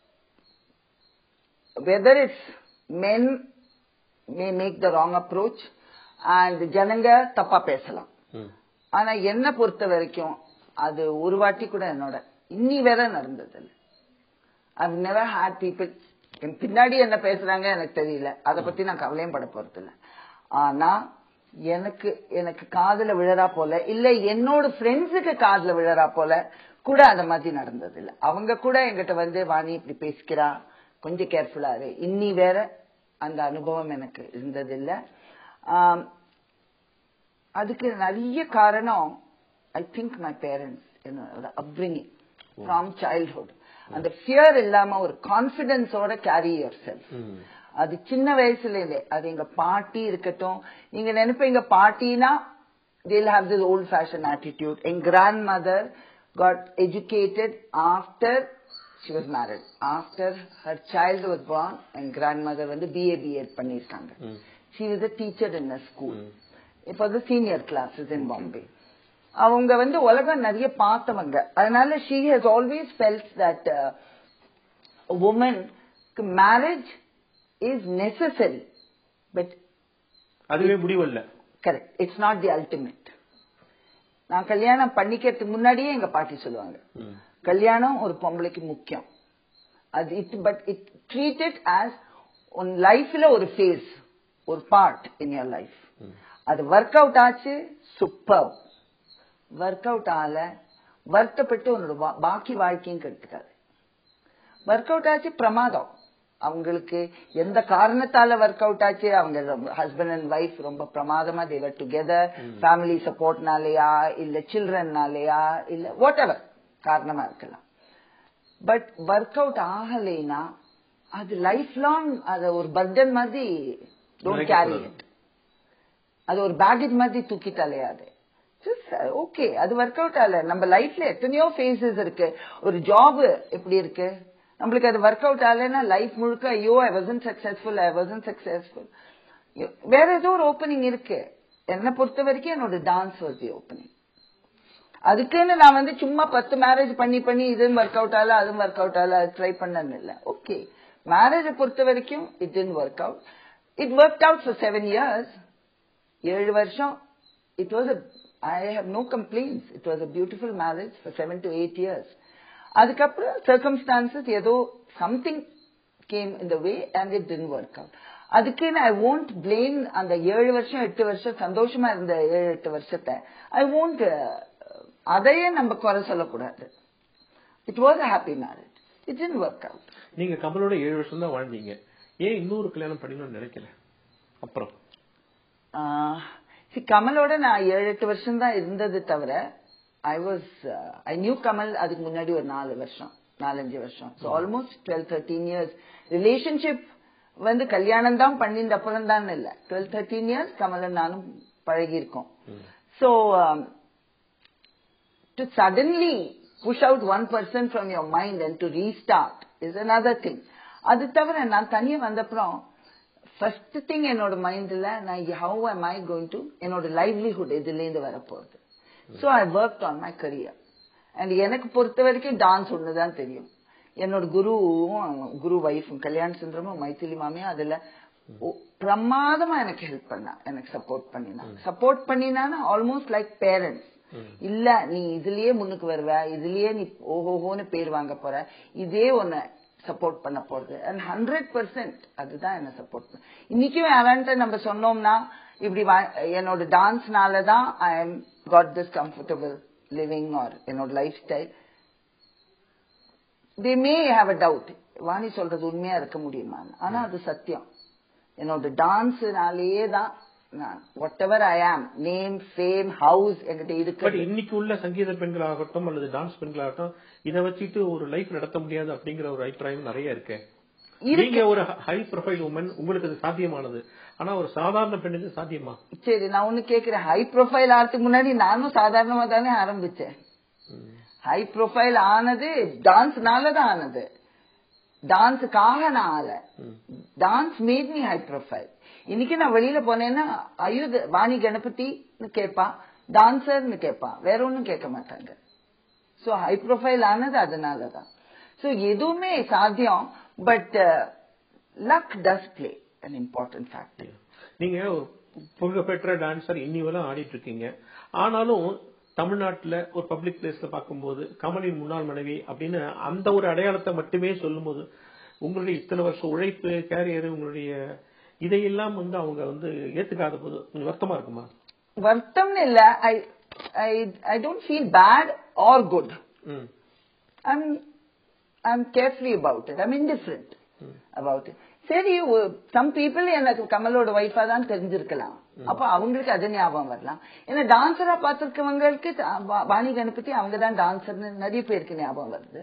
whether it's men may make the wrong approach and ஜனங்க தப்பா பேசலாம் ஆனா என்ன பொறுத்த வரைக்கும் அது ஒரு வாட்டி கூட என்னோட இன்னி வேற நடந்தது இல்லை I've never had people என் பின்னாடி என்ன பேசுறாங்க எனக்கு தெரியல அதை பத்தி நான் கவலையும் பட போறது இல்ல ஆனா எனக்கு எனக்கு காதுல விழறா போல இல்ல என்னோட ஃப்ரெண்ட்ஸுக்கு காதுல விழறா போல கூட அந்த மாதிரி நடந்தது இல்ல அவங்க கூட என்கிட்ட வந்து வாணி இப்படி பேசிக்கிறா கொஞ்சம் கேர்ஃபுல்லா இரு இன்னி வேற அந்த அனுபவம் எனக்கு இருந்தது இல்ல ஆம், அதுக்கு நிறைய காரணம் ஐ திங்க் மை பேரண்ட்ஸ் என்னோட அப்ரிங்கிங் ஃப்ரம் சைல்ட்ஹுட் அந்த ஃபியர் இல்லாம ஒரு கான்பிடன்ஸோட கேரி யுவர் செல்ஃப் அது சின்ன வயசுல இருந்தே அது எங்க பாட்டி இருக்கட்டும் நீங்க நினைப்பீங்க பாட்டினா they'll have this old fashioned attitude N grandmother got educated after she was married after her child was born N grandmother வந்து BA BEd பண்ணிருக்காங்க she was a teacher in a school இப்போ வந்து சீனியர் கிளாஸஸ் இன் பாம்பே அவங்க வந்து உலகம் நிறைய பார்த்தவங்க அதனால she has always felt that உமனுக்கு மேரேஜ் இஸ் நெசசரி பட் அதுவே முடிவல்ல correct it's not the ultimate நான் கல்யாணம் பண்ணிக்கிறதுக்கு முன்னாடியே எங்க பாட்டி சொல்லுவாங்க கல்யாணம் ஒரு பொம்பளைக்கு முக்கியம் அது it but it treated as உன் லைஃப்ல ஒரு ஃபேஸ் ஒரு பார்ட் இன் யோர் லைஃப் அது ஒர்க் அவுட் ஆச்சு சூப்பர் ஒர்க் அவுட் ஆகல வருத்தப்பட்டு உன்னோட வா- பாக்கி வாழ்க்கையும் கெடுத்துக்காது ஒர்க் அவுட் ஆச்சு பிரமாதம் அவங்களுக்கு எந்த காரணத்தால ஒர்க் அவுட் ஆச்சு அவங்க ஹஸ்பண்ட் அண்ட் ஒய்ஃப் ரொம்ப பிரமாதமா தேவர் டுகெதர் ஃபேமிலி சப்போர்ட்னாலயா இல்ல சில்ட்ரன்னாலயா இல்ல வாட் எவர் காரணமா இருக்கலாம் பட் ஒர்க் அவுட் ஆகலைன்னா அது லைஃப் லாங் அத ஒரு பர்டன் மாதிரி டோன்ட் கேரி நினைக்கக்கூடாது. இட் அது ஒரு பேகேஜ் மாதிரி தூக்கிட்டு அலையாது ஓகே அது ஒர்க் அவுட் ஆகல நம்ம லைஃப்ல எத்தனையோ ஃபேஸஸ் இருக்கு ஒரு ஜாப் எப்படி இருக்கு நம்மளுக்கு அது ஒர்க் அவுட் ஆகலைன்னா லைஃப் முழுக்க ஐயோ ஐ wasn't சக்சஸ்ஃபுல் ஐ wasn't சக்சஸ்ஃபுல் வேற ஏதோ ஒரு ஓப்பனிங் இருக்கு என்னை பொறுத்த வரைக்கும் என்னோட டான்ஸ் வாஸ் தி ஓப்பனிங் அதுக்குன்னு நான் வந்து சும்மா பத்து மேரேஜ் பண்ணி பண்ணி இதுவும் ஒர்க் அவுட் ஆகல அதுவும் ஒர்க் அவுட் ஆகல அது ட்ரை பண்ணன்னு இல்ல ஓகே மேரேஜை பொறுத்த வரைக்கும் it didn't work out it work out for seven years ஏழு வருஷம் it was I have no complaints it was a beautiful marriage for seven to eight years அதுக்கப்புறம் சர்க்கம்ஸ்டான்சஸ் ஏதோ சம்திங் கேம் இந்த way and it didn't work out அதுக்குன்னு I won't blame அந்த ஏழு வருஷம் எட்டு வருஷம் சந்தோஷமா இருந்த ஏழு எட்டு வருஷத்தை ஐ won't அதையே நம்ம குறை சொல்லக்கூடாது it was a happy marriage it didn't work out நீங்க கமலோட ஏழு வருஷம் தான் வாழ்ந்தீங்க ஏன் இன்னொரு கல்யாணம் பண்ணிக்கணும்னு நினைக்கல அப்புறம் சி கமலோட நான் ஏழு எட்டு வருஷம் தான் இருந்தது தவிர I was I knew Kamal அதுக்கு முன்னாடி ஒரு நாலு வருஷம் நாலஞ்சு வருஷம் so almost twelve thirteen years relationship வந்து கல்யாணம் தான் பண்ணிந்த அப்புறம் தான் இல்லை டுவெல் தேர்ட்டீன் இயர்ஸ் கமலன் நானும் பழகியிருக்கோம் so to suddenly push out one person from your mind and to restart is another thing. அது தவிர நான் தனியா வந்தப்புறம் ஃபர்ஸ்ட் திங் என்னோட மைண்ட்ல நான் how am I going to என்னோட லைவ்லிஹுட் இதுலேருந்து வரப்போகுது so I work on my career and எனக்கு பொறுத்த வரைக்கும் டான்ஸ் ஒண்ணுதான் தெரியும் என்னோட குருவும் குரு வைஃபும் கல்யாண சுந்தரமும் மைத்திலி மாமியும் அதுல ஒ- பிரமாதமா எனக்கு ஹெல்ப் பண்ணா எனக்கு சப்போர்ட் பண்ணினா சப்போர்ட் பண்ணினானா ஆல்மோஸ்ட் லைக் பேரண்ட்ஸ் இல்ல நீ இதுலயே முன்னுக்கு வருவ இதுலயே நீ ஓஹோஹோன்னு பேர் வாங்க போற இதே ஒன்ன சப்போர்ட் பண்ண போறது அண்ட் ஹண்ட்ரட் பர்சன்ட் அதுதான் என்ன சப்போர்ட் பண்ண இன்னைக்கும் யாரான்ட்டு நம்ம சொன்னோம்னா இப்படி வா- என்னோட டான்ஸ்னால தான் I am got this comfortable living or என்னோட lifestyle they may have a doubt Vani சொல்றது உண்மையா இருக்க முடியுமா ஆனா அது சத்தியம் என்னோட டான்ஸ்னாலேயே தான் நான் what whatever I am name fame house என்கிட்ட பட் இருக்கு இன்னைக்கு உள்ள சங்கீத பெண்களாகட்டும் அல்லது டான்ஸ் பெண்களாகட்டும் இதை வச்சுட்டு ஒரு லைஃப் நடத்த முடியாது அப்படிங்கிற ஒரு அபிப்பிராயம் நிறைய இருக்கு நீங்க ஒரு ஹை ப்ரொஃபைல் உமன் உங்களுக்கு அது சாத்தியமானது ஆனா ஒரு சாதாரண பெண்ணுக்கு சாத்தியமா சரி நான் ஒண்ணு கேக்குறேன் ஹை ப்ரொஃபைல் ஆகிறதுக்கு முன்னாடி நானும் சாதாரணமா தானே ஆரம்பிச்சேன் ஹை ப்ரொஃபைல் ஆனது டான்ஸ்னால தான் ஆனது டான்ஸுக்காக நான் ஆல dance made me high profile இன்னைக்கு நான் வெளியில போனேன்னா ஐயோ இது வாணி கணபதினு கேட்பான் டான்சர்னு கேட்பான் வேற ஒண்ணும் கேட்க மாட்டாங்க சோ ஹை ப்ரொஃபைல் ஆனது அதனால தான் சோ எதுவுமே சாத்தியம் but luck does play an important factor நீங்க ஒரு புகழ்பெற்ற டான்சர் இன்னி வரை ஆடிட்டு இருக்கீங்க ஆனாலும் தமிழ்நாட்டுல ஒரு பப்ளிக் பிளேஸ்ல பார்க்கும்போது கமலின் முன்னாள் மனைவி அப்படின்னு அந்த ஒரு அடையாளத்தை மட்டுமே சொல்லும்போது உங்களுடைய இத்தனை வருஷம் உழைப்பு கேரியர் உங்களுடைய இதையெல்லாம் வந்து அவங்க வந்து ஏத்துக்காத போது கொஞ்சம் வருத்தமா இருக்குமா வருத்தம்னு இல்ல I I I don't feel bad or good hmm I'm I'm carefree about it. I'm indifferent about it. சரி சம் பீப்புள் எனக்கு கமலோட ஒய்ஃபா தான் தெரிஞ்சிருக்கலாம் அப்ப அவங்களுக்கு அது ஞாபகம் வரலாம் ஏன்னா டான்சரா பார்த்திருக்கவங்களுக்கு த- வா- வாணி கணபதி அவங்க தான் டான்சர்னு நிறைய பேருக்கு ஞாபகம் வருது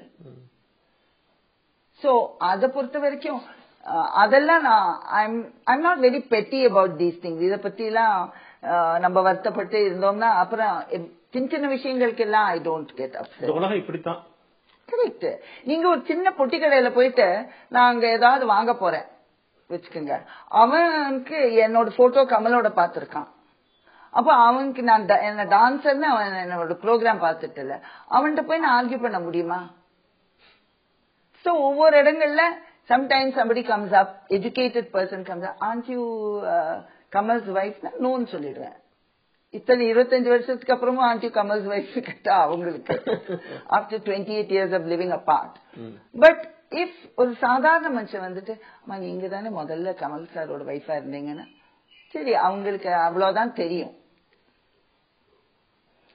சோ அத பொறுத்த வரைக்கும் அஹ், அதெல்லாம் நான் I'm I'm not very petty about these things இத பத்தி எல்லாம் அஹ், நம்ம வருத்தப்பட்டு இருந்தோம்னா அப்புறம் எப்- சின்ன சின்ன விஷயங்களுக்கு எல்லாம் ஐ டோன்ட் கெட் அப்செட் இந்த உலகம் இப்படித்தான் கரெக்ட் நீங்க ஒரு சின்ன பொட்டி கடையில போயிட்டு நான் அங்க ஏதாவது வாங்க போறேன் வச்சுக்கோங்க அவனுக்கு என்னோட போட்டோ கமலோட பாத்திருக்கான் அப்ப அவனுக்கு நான் ட- என்ன டான்சர்னு அவன் என்னோட ப்ரோக்ராம் பார்த்துட்டு இல்ல அவன்கிட்ட போய் நான் ஆர்கியூ பண்ண முடியுமா சோ ஒவ்வொரு இடங்கள்ல sometimes somebody comes up educated person comes up aren't you uh, Kamal's wife நோன்னு சொல்லிடுவேன் இத்தனை இருபத்தஞ்சு வருஷத்துக்கு அப்புறமும் ஆண்டி கமல்ஸ் வைஃப் கேட்டா அவங்களுக்கு after twenty eight years of living a part but if ஒரு சாதாரண மனுஷன் வந்துட்டு அம்மா நீங்க தானே முதல்ல கமல் சாரோட வைஃபா இருந்தீங்கன்னா சரி அவங்களுக்கு அவ்வளவுதான் தெரியும்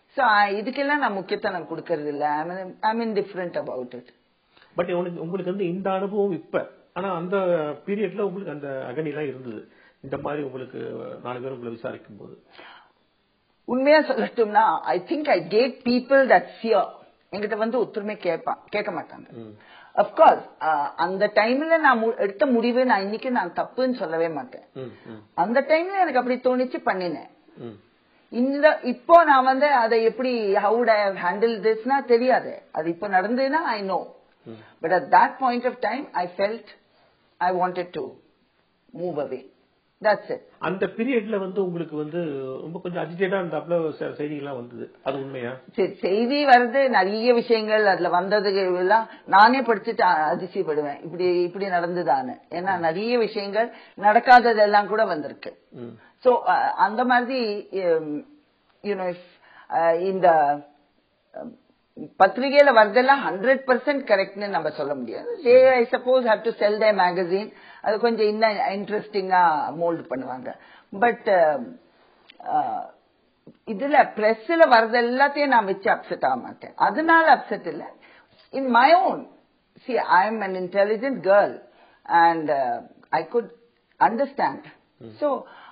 சோ இதுக்கெல்லாம் நான் முக்கியத்துவம் கொடுக்கறது இல்ல I mean different about it but உங்களுக்கு உங்களுக்கு வந்து இந்த அனுபவம் இப்ப ஆனா அந்த பீரியட்ல உங்களுக்கு அந்த அகனிலாம் இருந்தது இந்த மாதிரி உங்களுக்கு நாலு பேர் உங்களை விசாரிக்கும் போது உண்மையா சொல்லட்டும்னா I think I get people that fear என்கிட்ட வந்து ஒத்துருமே கேட்பான் கேட்க மாட்டாங்க அப்கோர்ஸ் அந்த டைம்ல நான் மு- எடுத்த முடிவு நான் இன்னைக்கு நான் தப்புன்னு சொல்லவே மாட்டேன் ம், ம், அந்த டைம்ல எனக்கு அப்படி தோணிச்சு பண்ணினேன் ம். இந்த இப்போ நான் வந்து அதை எப்படி ஹவுட் ஐ ஹேண்டில் திஸ்னா தெரியாது அது இப்போ நடந்ததுன்னா I know but at that point of time I felt I wanted to move away that's it அந்த பீரியட்ல வந்து உங்களுக்கு வந்து ரொம்ப கொஞ்சம் அஜிடேட்டா இருந்தாப்ல செ- செய்திகள்லாம் வந்தது அது உண்மையா சரி செய்தி வருது நிறைய விஷயங்கள் அதுல வந்தது எல்லாம் நானே படிச்சுட்டு அ- அதிசயப்படுவேன் இப்படி இப்படி நடந்துதான்னு ஏன்னா நிறைய விஷயங்கள் நடக்காததெல்லாம் கூட வந்திருக்கு ம். சோ அந்த மாதிரி யூனோ இந்த um, பத்திரிகையில வரதெல்லாம் ஹண்ட்ரட் பர்சன்ட் கரெக்ட்னு நம்ம சொல்ல முடியாது they I suppose have to sell they magazine அது கொஞ்சம் இன்னும் இன்ட்ரெஸ்டிங்கா மோல்ட் பண்ணுவாங்க பட் இதுல பிரஸ்ல வர்றது எல்லாத்தையும் நான் வச்சு அப்செட் ஆக மாட்டேன் அதனால அப்செட் இல்ல in my own see I am an intelligent girl and I could understand so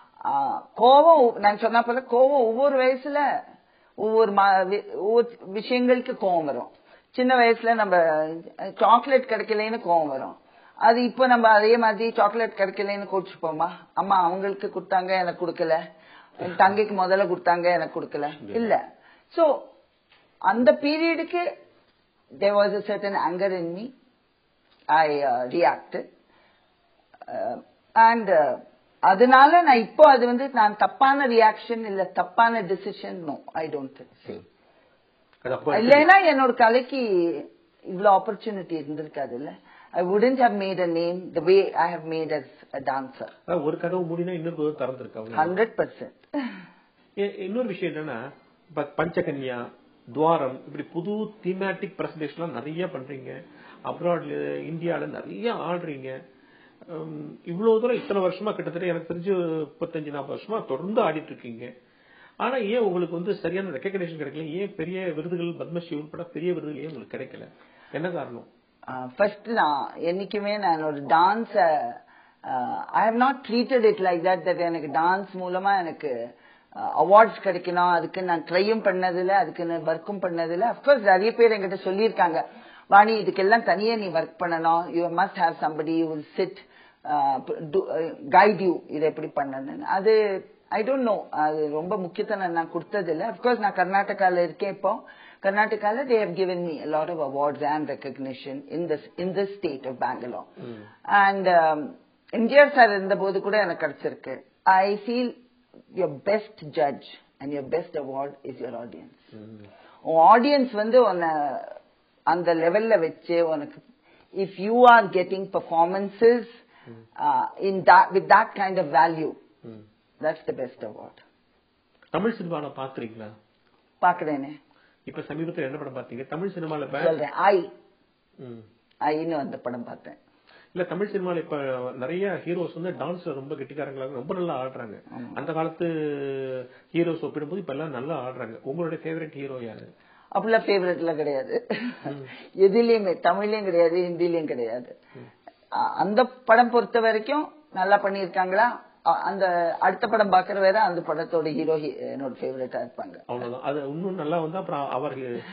கோவம் நான் சொன்ன போல கோவம் ஒவ்வொரு வயசுல ஒவ்வொரு மா- வி- ஒவ்வொரு விஷயங்களுக்கு கோவம் வரும் சின்ன வயசுல நம்ம சாக்லேட் கிடைக்கலன்னு கோவம் வரும் அது இப்போ நம்ம அதே மாதிரி சாக்லேட் கிடைக்கலன்னு கோச்சுப்போமா அம்மா அவங்களுக்கு கொடுத்தாங்க எனக்கு கொடுக்கல என் தங்கைக்கு முதல்ல கொடுத்தாங்க எனக்கு கொடுக்கல இல்ல சோ அந்த பீரியடுக்கு there was a certain anger in me i uh, reacted uh, and uh, அதனால நான் இப்போ அது வந்து நான் தப்பான ரியாக்ஷன் இல்ல தப்பான decision no I don't say அது அப்ப இல்லைன்னா என்னோட கலைக்கு இவ்வளவு ஆப்பர்ச்சுனிட்டி இருந்திருக்காது இல்ல I wouldn't have made a name the way I have made as a dancer அதான் ஒரு கதவு மூடினா இன்னொரு கதவு திறந்திருக்கு ஹண்ட்ரட் பர்சன்ட் இ- இன்னொரு விஷயம் என்னன்னா இப்ப பஞ்சகன்யா துவாரம் இப்படி புது தீமேட்டிக் பிரசன்டேஷன்லாம் நிறைய பண்றீங்க அப்ராட்ல இந்தியால நிறைய ஆடுறீங்க உம், இவ்வளவு தூரம் இத்தனை வருஷமா கிட்டத்தட்ட எனக்கு தெரிஞ்சு முப்பத்தஞ்சு நாற்பது வருஷமா தொடர்ந்து ஆடிட்டு இருக்கீங்க ஆனா ஏன் உங்களுக்கு வந்து சரியான ரெக்கக்னேஷன் கிடைக்கல ஏன் பெரிய விருதுகள் பத்மஸ்ரீ உட்பட பெரிய விருதுகள் ஏன் உங்களுக்கு கிடைக்கல என்ன காரணம் ஃபர்ஸ்ட் நான் என்னைக்குமே நான் ஒரு dance I have not treated it like that that எனக்கு டான்ஸ் மூலமா எனக்கு அவார்ட்ஸ் கிடைக்கணும் அதுக்கு நான் ட்ரையும் பண்ணதில்ல அதுக்கு நான் ஒர்க்கும் பண்ணதில்ல அப்கோர்ஸ் நிறைய பேர் என்கிட்ட சொல்லியிருக்காங்க வாணி இதுக்கெல்லாம் தனியா நீ ஒர்க் பண்ணணும் you must have somebody you will sit guide you இதை எப்படி பண்ணணும்னு அது ஐ டோன்ட் நோ அது ரொம்ப முக்கியத்துவம் நான் கொடுத்ததில்ல அப்கோர்ஸ் நான் கர்நாடகால இருக்கேன் இப்போ கர்நாடகால they have given me a lot of awards and recognition in this in this state of Bangalore and um, MGR sir இருந்த போது கூட எனக்கு கிடைச்சிருக்கு I feel your best judge and your best award is your audience உன் audience வந்து உன்னை அந்த லெவல்ல வச்சு உனக்கு if you are getting performances in with that kind of value hmm. That's the best award Tamil சினிமால பாக்குறீங்களா பாக்குறேனே இப்ப சமீபத்துல என்ன படம் பார்த்தீங்க தமிழ் சினிமால பே- சொல்றேன் ஐ ம். ஐன்னு அந்த படம் பார்த்தேன் இல்ல தமிழ் சினிமால இப்ப நிறைய ஹீரோஸ் வந்து டான்ஸ்ல ரொம்ப கெட்டிக்காரங்களா ரொம்ப நல்லா ஆடுறாங்க அந்த காலத்து ஹீரோஸ் ஒப்பிடும்போது இப்ப எல்லாம் நல்லா ஆடுறாங்க உங்களுடைய ஃபேவரட் ஹீரோ யாரு அப்படிலாம் ஃபேவரட்ல கிடையாது எதுலயுமே தமிழ்லயும் கிடையாது ஹிந்திலயும் கிடையாது அ- அந்த படம் பொறுத்த வரைக்கும் நல்லா பண்ணியிருக்காங்களா அ- அந்த அடுத்த படம் பாக்குற வேற அந்த படத்தோட ஹீரோ என்னோட ஃபேவரட்டா இருப்பாங்க அவ்வளவுதான் அது இன்னும் நல்லா வந்தா அப்புறம் அவர்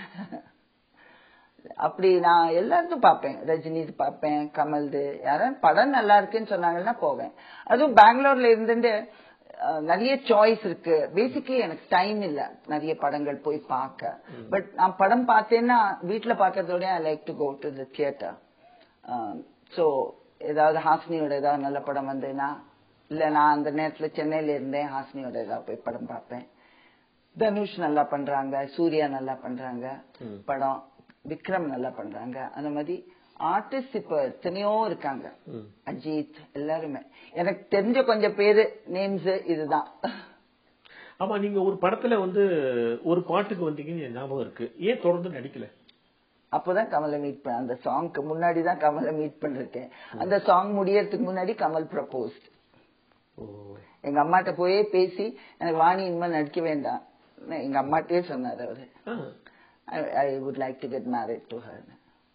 அப்படி நான் எல்லாருக்கும் பார்ப்பேன் ரஜினிது பார்ப்பேன் கமல்து யாராவது படம் நல்லா இருக்குன்னு சொன்னாங்கன்னா போவேன் அதுவும் பெங்களூர்ல இருந்துட்டு அஹ், நிறைய சாய்ஸ் இருக்கு பேசிக்கலி எனக்கு டைம் இல்ல நிறைய படங்கள் போய் பார்க்க பட் நான் படம் பார்த்தேன்னா வீட்டுல பார்க்கறதோட I like to go to the theatre so ஏதாவது ஹாஸ்னியோட ஏதாவது நல்ல படம் வந்ததுன்னா இல்ல நான் அந்த நேரத்துல சென்னையில இருந்தேன் ஹாஸ்னியோட ஏதாவது போய் படம் பார்ப்பேன் தனுஷ் நல்லா பண்றாங்க சூர்யா நல்லா பண்றாங்க படம் விக்ரம் நல்லா பண்றாங்க அந்த மாதிரி ஆர்டிஸ்ட் இப்ப எத்தனையோ இருக்காங்க அஜித் எல்லாருமே எனக்கு தெரிஞ்ச கொஞ்சம் பேரு நேம்ஸ் இதுதான் ஆமா நீங்க ஒரு படத்துல வந்து ஒரு பாட்டுக்கு வந்தீங்கன்னு என் ஞாபகம் இருக்கு ஏன் தொடர்ந்து நடிக்கல அப்பதான் கமலை மீட் பண்ண அந்த சாங்க்கு முன்னாடி தான் கமலை மீட் பண்ணிருக்கேன் அந்த சாங் முடியறதுக்கு முன்னாடி கமல் ப்ரப்போஸ் ஓ எங்க அம்மாட்ட போயே பேசி எனக்கு வாணி இனிமே நடிக்க வேண்டாம் எங்க அம்மாட்டே சொன்னார் அவரு ஆ. I would like to get married to her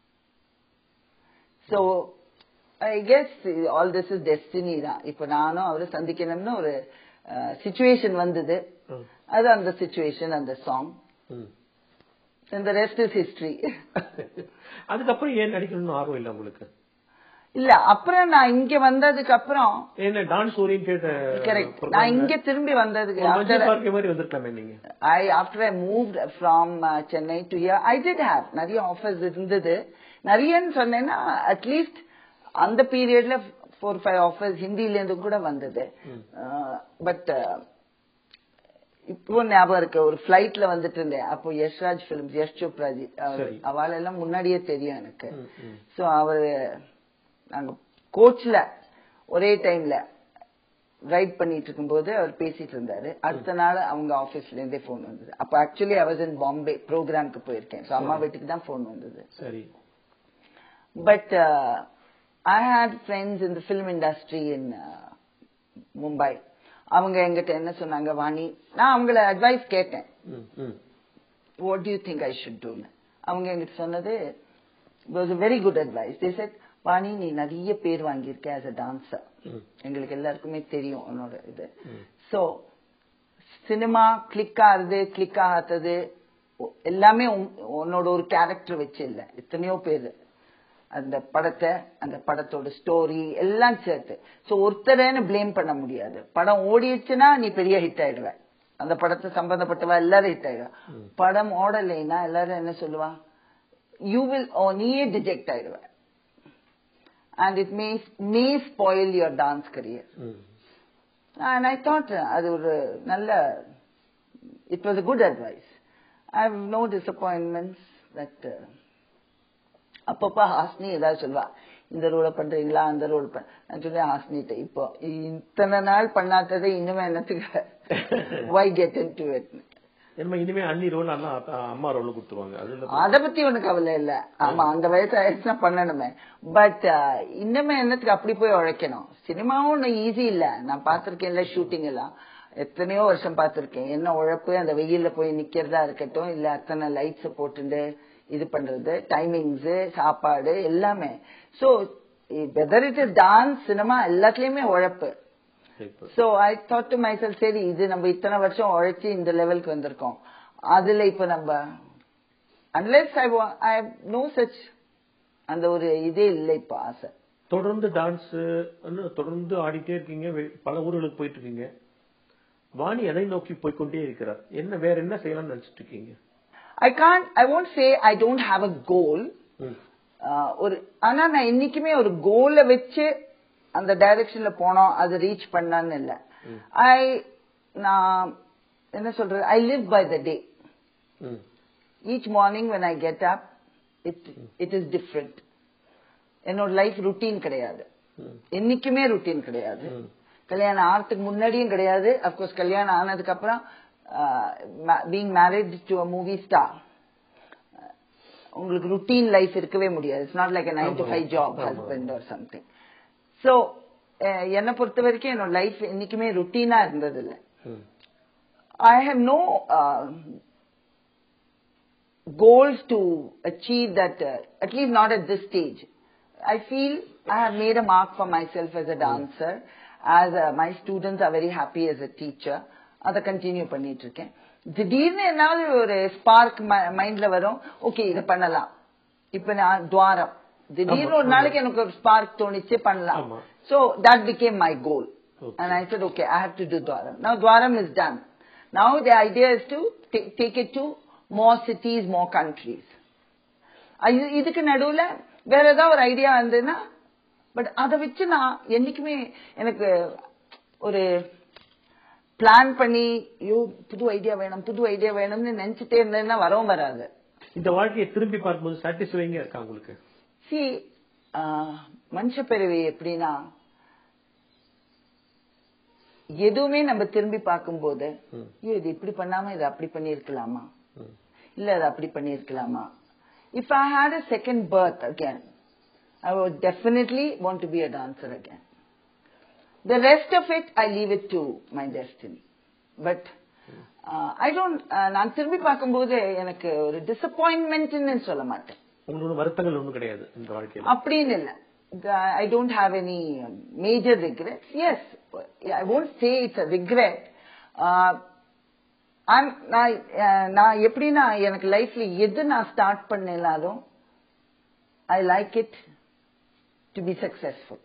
so I guess all this is destiny தான் இப்போ நானும் அவரை சந்திக்கணும்னு ஒரு சுச்சுவேஷன் வந்தது ம். அது அந்த சுச்சுவேஷன் அந்த சாங் ம். இந்த ரெஸ்ட் இஸ் ஹிஸ்டரி அதுக்கப்புறம் ஏன் நடிக்கணும்னு ஆர்வம் இல்லை உங்களுக்கு இல்ல அப்புறம் நான் இங்க வந்ததுக்கு அப்புறம் என்ன டான்ஸ் ஓரியன்டேட் கரெக்ட் நான் இங்க திரும்பி வந்ததுக்கு மஞ்சள் after- பார்க்க மாதிரி வந்திருக்கலாமே நீங்க I after I moved from uh, Chennai to here, I did have நிறைய ஆஃபர்ஸ் இருந்தது நிறையன்னு சொன்னேன்னா அட்லீஸ்ட் அந்த பீரியட்ல ஃபோர் ஃபைவ் ஆஃபர்ஸ் ஹிந்தில இருந்து கூட வந்தது பட் இப்போ ஞாபகம் இருக்கு ஒரு ஃபிளைட்ல வந்துட்டு இருந்தேன் அப்போ யஷ்ராஜ் பிலிம்ஸ் யஷ் சோப்ராஜி சரி. அவள் எல்லாம் முன்னாடியே தெரியும் எனக்கு ம், ம். சோ அவரு நாங்க கோச்ல ஒரே டைம்ல ரைட் பண்ணிட்டு இருக்கும்போது அவர் பேசிட்டு இருந்தாரு அடுத்த நாள் அவங்க ஆபீஸ்ல இருந்தே போன் வந்தது அப்ப ஆக்சுவலி அவர் இன் பாம்பே ப்ரோக்ராம்க்கு போயிருக்கேன் சோ அம்மா வீட்டுக்கு தான் போன் வந்தது சரி but I had friends in the film industry in Mumbai அவங்க எங்கிட்ட என்ன சொன்னாங்க வாணி நான் அவங்கள அட்வைஸ் கேட்டேன் hmm, hmm. What do you think I should do அவங்க எங்கிட்ட சொன்னது was very good advice they said Vani நீ நிறைய பேர் வாங்கியிருக்க ஆஸ் அ டான்சர் ம். எங்களுக்கு எல்லாருக்குமே தெரியும் உன்னோட இது ம். சோ சினிமா கிளிக் ஆகுது கிளிக் ஆகாதது உ- எல்லாமே உன்- உன்னோட ஒரு கேரக்டர் வச்சு இல்ல எத்தனையோ பேர் அந்த படத்தை அந்த படத்தோட ஸ்டோரி எல்லாம் சேர்த்து சோ ஒருத்தரேன்னு ப்ளேம் பண்ண முடியாது படம் ஓடிடுச்சுன்னா நீ பெரிய ஹிட் ஆயிடுவ அந்த படத்தை சம்பந்தப்பட்டவா எல்லாரும் ஹிட் ஆயிடுவா படம் ஓடலைன்னா எல்லாரும் என்ன சொல்லுவா யூ வில் நீயே டிஜெக்ட் ஆயிடுவ and it may may spoil your dance career hmm. And I thought uh, அது ஒரு நல்ல it was a good advice. I have no disappointments that uh, அப்பப்ப ஹாஸ்னி ஏதாவது சொல்வா இந்த ரோல பண்றீங்களா அந்த ரோல் பண்ண நான் சொல்லுவேன் ஹாஸ்னிட்ட இப்போ இத்தனை நாள் பண்ணாததை இனிமே என்னத்துக்கு why get into it என்னமா இனிமே அண்ணி ரோல் அண்ணா அம்மா ரோல் கொடுத்துருவாங்க அது இல்ல அத பத்தி ஒண்ணு கவலை இல்ல ஆமா அந்த வயசு ஆயிடுச்சுன்னா பண்ணணுமே பட் இன்னுமே என்னத்துக்கு அப்படி போய் உழைக்கணும் சினிமாவும் ஒண்ணு ஈஸி இல்ல நான் பார்த்திருக்கேன்ல ஷூட்டிங் எல்லாம் எத்தனையோ வருஷம் பார்த்திருக்கேன் என்ன உழைப்பு அந்த வெயில்ல போய் நிக்கிறதா இருக்கட்டும் இல்ல அத்தனை லைட்ஸ் போட்டுண்டு இது பண்றது டைமிங்ஸ் சாப்பாடு எல்லாமே so whether it is dance cinema எல்லாத்துலயுமே உழைப்பு இப்ப so I thought to myself சரி இது நம்ம இத்தனை வருஷம் உழைச்சு இந்த லெவலுக்கு வந்திருக்கோம் அதுல இப்ப நம்ம unless I I know such அந்த ஒரு இதே இல்லை இப்ப ஆசை தொடர்ந்து டான்ஸ் தொடர்ந்து ஆடிட்டே இருக்கீங்க வெ- பல ஊர்களுக்கு போயிட்டு இருக்கீங்க வாணி எதை நோக்கி போய்க்கொண்டே இருக்கிறார் என்ன வேற என்ன செய்யலாம்னு நினைச்சிட்டு இருக்கீங்க I can I won't say I don't have a goal hmm. ஒரு ஆனா நான் என்னைக்குமே ஒரு கோலை வச்சு அந்த டைரக்ஷன்ல போனோம் அது ரீச் பண்ணான்னு இல்ல ஐ நான் என்ன சொல்றது I live by the day hmm. Each morning when I get up it it is different என்னோட லைஃப் ருட்டீன் கிடையாது ம். என்னைக்குமே ருட்டீன் கிடையாது ம். கல்யாணம் ஆகிறதுக்கு முன்னாடியும் கிடையாது அப்கோர்ஸ் கல்யாணம் ஆனதுக்கு அப்புறம் being married to a movie star உங்களுக்கு ருட்டீன் லைஃப் இருக்கவே முடியாது it's not like nine to five job husband or something so என்னை பொறுத்த வரைக்கும் என்னோட லைஃப் என்னைக்குமே ருட்டீனா இருந்தது இல்லை ம். I have no uh, goals to achieve that, uh, at least not at this stage. I feel I have made a mark for myself as a dancer, as uh, my students are very happy as a teacher. அதை continue பண்ணிட்டு இருக்கேன் திடீர்னு என்னாவது ஒரு spark மைண்ட்ல வரும் okay இதை பண்ணலாம் இப்ப நான் துவாரம் திடீர்னு ஒரு நாளைக்கு எனக்கு ஒரு ஸ்பார்க் தோணிச்சு பண்ணலாம் ஆமா. So that became my goal. Okay. And I said, okay, I have to do Dwaram. Now Dwaram is done. Now the idea is to ta- take it to more cities, more countries. இது- இதுக்கு நடுவுல வேற ஏதாவது ஒரு idea வந்ததுன்னா but அதை வச்சு நான் என்னைக்குமே எனக்கு ஒரு பிளான் பண்ணி ஐயோ புது ஐடியா வேணும் புது ஐடியா வேணும்னு நினைச்சிட்டே இருந்தேன்னா வரவும் வராது இந்த வாழ்க்கையை திரும்பி பார்க்கும்போது சாட்டிஸ்ஃபைங்க இருக்கா உங்களுக்கு சி மனுஷ பிறவி எப்படின்னா எதுவுமே நம்ம திரும்பி பார்க்கும்போது ம். ஐயோ இது இப்படி பண்ணாம இது அப்படி பண்ணியிருக்கலாமா ம். இல்ல அது அப்படி பண்ணியிருக்கலாமா if I had a second birth again I would definitely want to be a dancer again the rest of it i leave it to my destiny but I don't நான் திரும்பி பார்க்கும்போது எனக்கு ஒரு டிசப்பாயின்மெண்ட்னு சொல்ல மாட்டேன் உங்களுக்கு வருத்தங்கள் ஒண்ணும் கிடையாது இந்த வாழ்க்கையில அப்படின்னு இல்ல I don't have any major regret yes I won't say it's a regret நான் uh, நான் எப்படின்னா எனக்கு லைஃப்ல எது நான் ஸ்டார்ட் பண்ணலாலும் I like it to be successful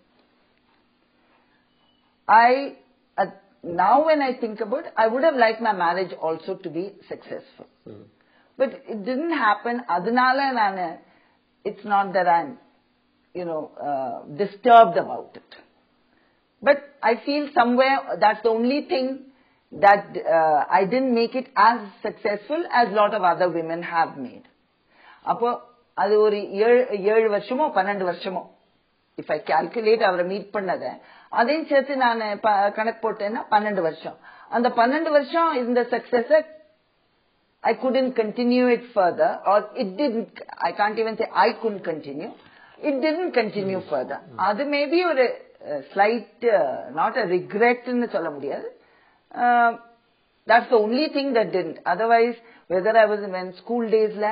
I now when I think about it, I would have liked my marriage also to be successful. But it didn't happen. Adunala nanu, it's not that I'm, you know, uh, disturbed about it. But I feel somewhere that's the only thing that uh, I didn't make it as successful as a lot of other women have made. அப்போ அது ஒரு ஏழு ஏழு வருஷமோ பன்னெண்டு வருஷமோ if I calculate அவரை meet பண்ணத அதையும் சேர்த்து நான் ப- கணக்கு போட்டேன்னா பன்னெண்டு வருஷம் அந்த பன்னெண்டு வருஷம் இந்த success I couldn't continue it further, or it didn't, I can't even say I couldn't continue. It didn't continue further. அது மேபி ஒரு ஸ்லைட் நாட் அ ரிக்ரெட்னு சொல்ல முடியாது that's the only thing that didn't. Otherwise, whether I was in school daysல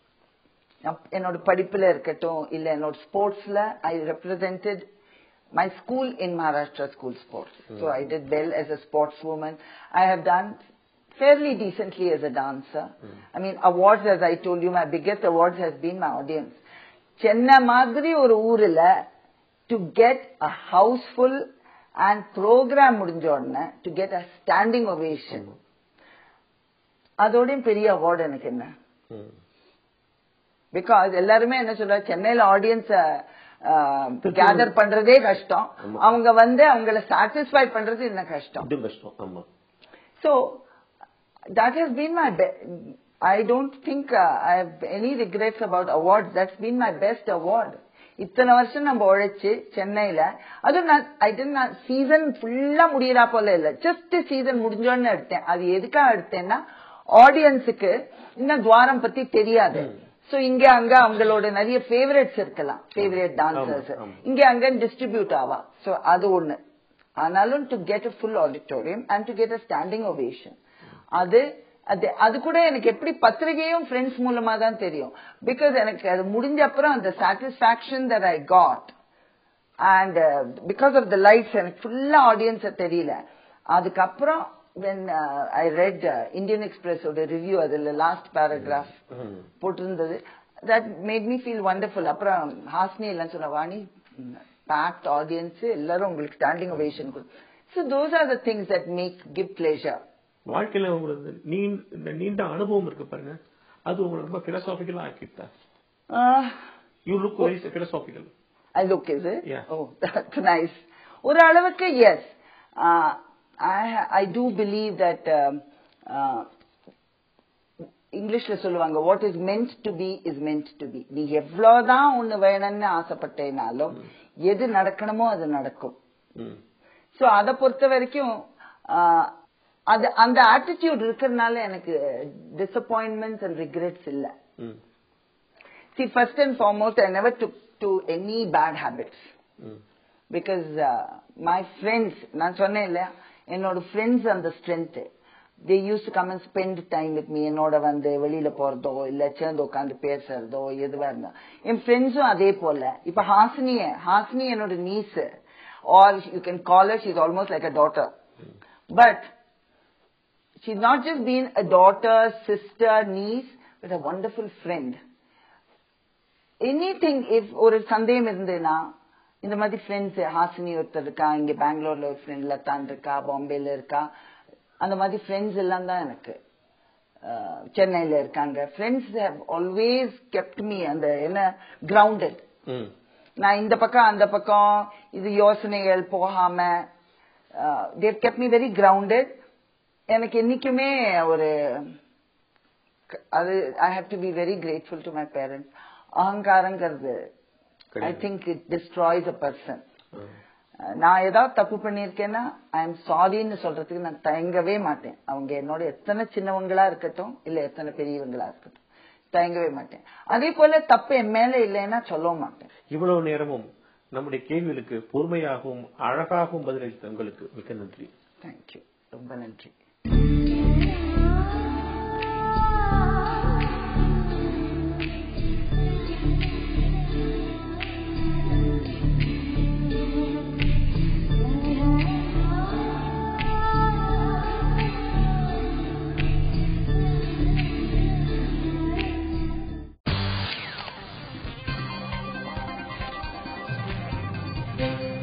என்னோட படிப்புல இருக்கட்டும் இல்ல என்னோட ஸ்போர்ட்ஸ்ல I represented my school in Maharashtra school sports so I did well as a sports woman I have done fairly decently as a dancer. I mean, awards, as I told you, my biggest awards has been my audience. Chennai மாதிரி ஒரு ஊர்ல to get a housefull and programme முடிஞ்ச உடனே to get a standing ovation அதோடயும் பெரிய award எனக்கு என்ன ம். பிகாஸ் எல்லாருமே என்ன சொல்றாங்க சென்னையில ஆடியன்ஸ் கேதர் பண்றதே கஷ்டம் அவங்க வந்து அவங்கள சாட்டிஸ்ஃபை பண்றது இன்னும் கஷ்டம் இதுவும் கஷ்டம் ஆமா So that has been my be- I don't think uh, I have any regrets about awards. That's been my best award. இத்தனை வருஷம் நம்ம உழைச்சு சென்னையில அதுவும் நான் ஐ நான் சீசன் ஃபுல்லா முடியறா போல இல்ல ஜஸ்ட் சீசன் முடிஞ்சோன்னு எடுத்தேன் அது எதுக்காக எடுத்தேன்னா ஆடியன்ஸுக்கு இன்னும் துவாரம் பத்தி தெரியாது சோ இங்க அங்க அவங்களோட நிறைய ஃபேவரட்ஸ் இருக்கலாம் ஃபேவரட் டான்சர்ஸ் ஆமா. இங்க அங்க டிஸ்ட்ரிபியூட் ஆவா சோ அது ஒண்ணு ஆனாலும் to get a full auditorium and to get a standing ovation அது அது அது கூட எனக்கு எப்படி பத்திரிகையும் ஃப்ரெண்ட்ஸ் மூலமா தான் தெரியும் பிகாஸ் எனக்கு அது முடிஞ்ச அப்புறம் அந்த satisfaction that I got and because of the lights எனக்கு ஃபுல்லா ஆடியன்ஸ் தெரியல அதுக்கப்புறம் வென் ஐ ரெட் இந்தியன் எக்ஸ்பிரஸோட ரிவ்யூ அதுல லாஸ்ட் பேராகிராஃப் போட்டிருந்தது that made me feel wonderful அப்புறம் ஹாஸ்னி எல்லாம் சொன்ன வாணி பேக்ட் ஆடியன்ஸ் எல்லாரும் உங்களுக்கு standing ovation so those are the things that make give pleasure வாழ்க்கையில உங்களுக்கு நீண்ட இந்த நீண்ட அனுபவம் இருக்கு பாருங்க அது உங்களுக்கு ரொம்ப பிலசாபிக்கலா ஆக்கிட்டா you look very philosophical I look, is it? Yeah. Oh, that's nice. ஒரு அளவுக்கு yes. Uh, I I do believe that um, uh, இங்கிலீஷ்ல சொல்லுவாங்க what is meant to be is meant to be நீ எவ்வளவுதான் ஒண்ணு வேணும்னு ஆசைப்பட்டேனாலும் எது நடக்கணுமோ அது நடக்கும் ம் சோ அத பொறுத்த வரைக்கும் ஆஹ், அது அந்த ஆட்டிடியூட் இருக்கிறதுனால எனக்கு டிசப்பாயின்மெண்ட்ஸ் அண்ட் ரிக்ரெட்ஸ் இல்ல hmm see first and foremost I never took to any bad habits hmm because my friends நான் சொன்னேன் இல்லையா என்னோட ஃப்ரெண்ட்ஸ் அந்த strength they used to come and spend time with me என்னோட வந்து வெளியில போறதோ இல்ல சேர்ந்து உட்காந்து பேசுறதோ எதுவா இருந்தா என் ஃப்ரெண்ட்ஸும் அதே போல இப்ப ஹாசினிய ஹாசினி என்னோட niece or you can call she's almost like a daughter but she's not just been a daughter, sister, niece, but a wonderful friend. Anything if ஒரு சந்தேகம் இருந்ததுன்னா இந்த மாதிரி ஃப்ரெண்ட்ஸ் ஹாசினி ஒருத்தர் இருக்கா இங்க பெங்களூர்ல ஒரு ஃப்ரெண்ட் லதான் இருக்கா பாம்பேல இருக்கா அந்த மாதிரி ஃப்ரெண்ட்ஸ் எல்லாம் தான் எனக்கு அஹ், சென்னையில இருக்காங்க friends have always kept me அந்த என்ன கிரவுண்டட் ம் நான் இந்த பக்கம் அந்த பக்கம் இது யோசனைகள் போகாம they've kept me very grounded எனக்கு என்னைக்குமே ஒரு அது I have to be very grateful to my parents அகங்காரங்கிறது ஐ கிடையாது. Think it destroys a person hmm. நான் ஏதாவது தப்பு பண்ணியிருக்கேன்னா ஐ எம் சாரின்னு சொல்றதுக்கு நான் தயங்கவே மாட்டேன் அவங்க என்னோட எத்தனை சின்னவங்களா இருக்கட்டும் இல்ல எத்தனை பெரியவங்களா இருக்கட்டும் தயங்கவே மாட்டேன் அதே போல தப்பு என் மேல இல்லைன்னா சொல்ல மாட்டேன் இவ்வளவு நேரமும் நம்முடைய கேள்விகளுக்கு பொறுமையாகவும் அழகாகவும் பதிலளித்த உங்களுக்கு மிக்க நன்றி தேங்க்யூ ரொம்ப நன்றி வணக்கம்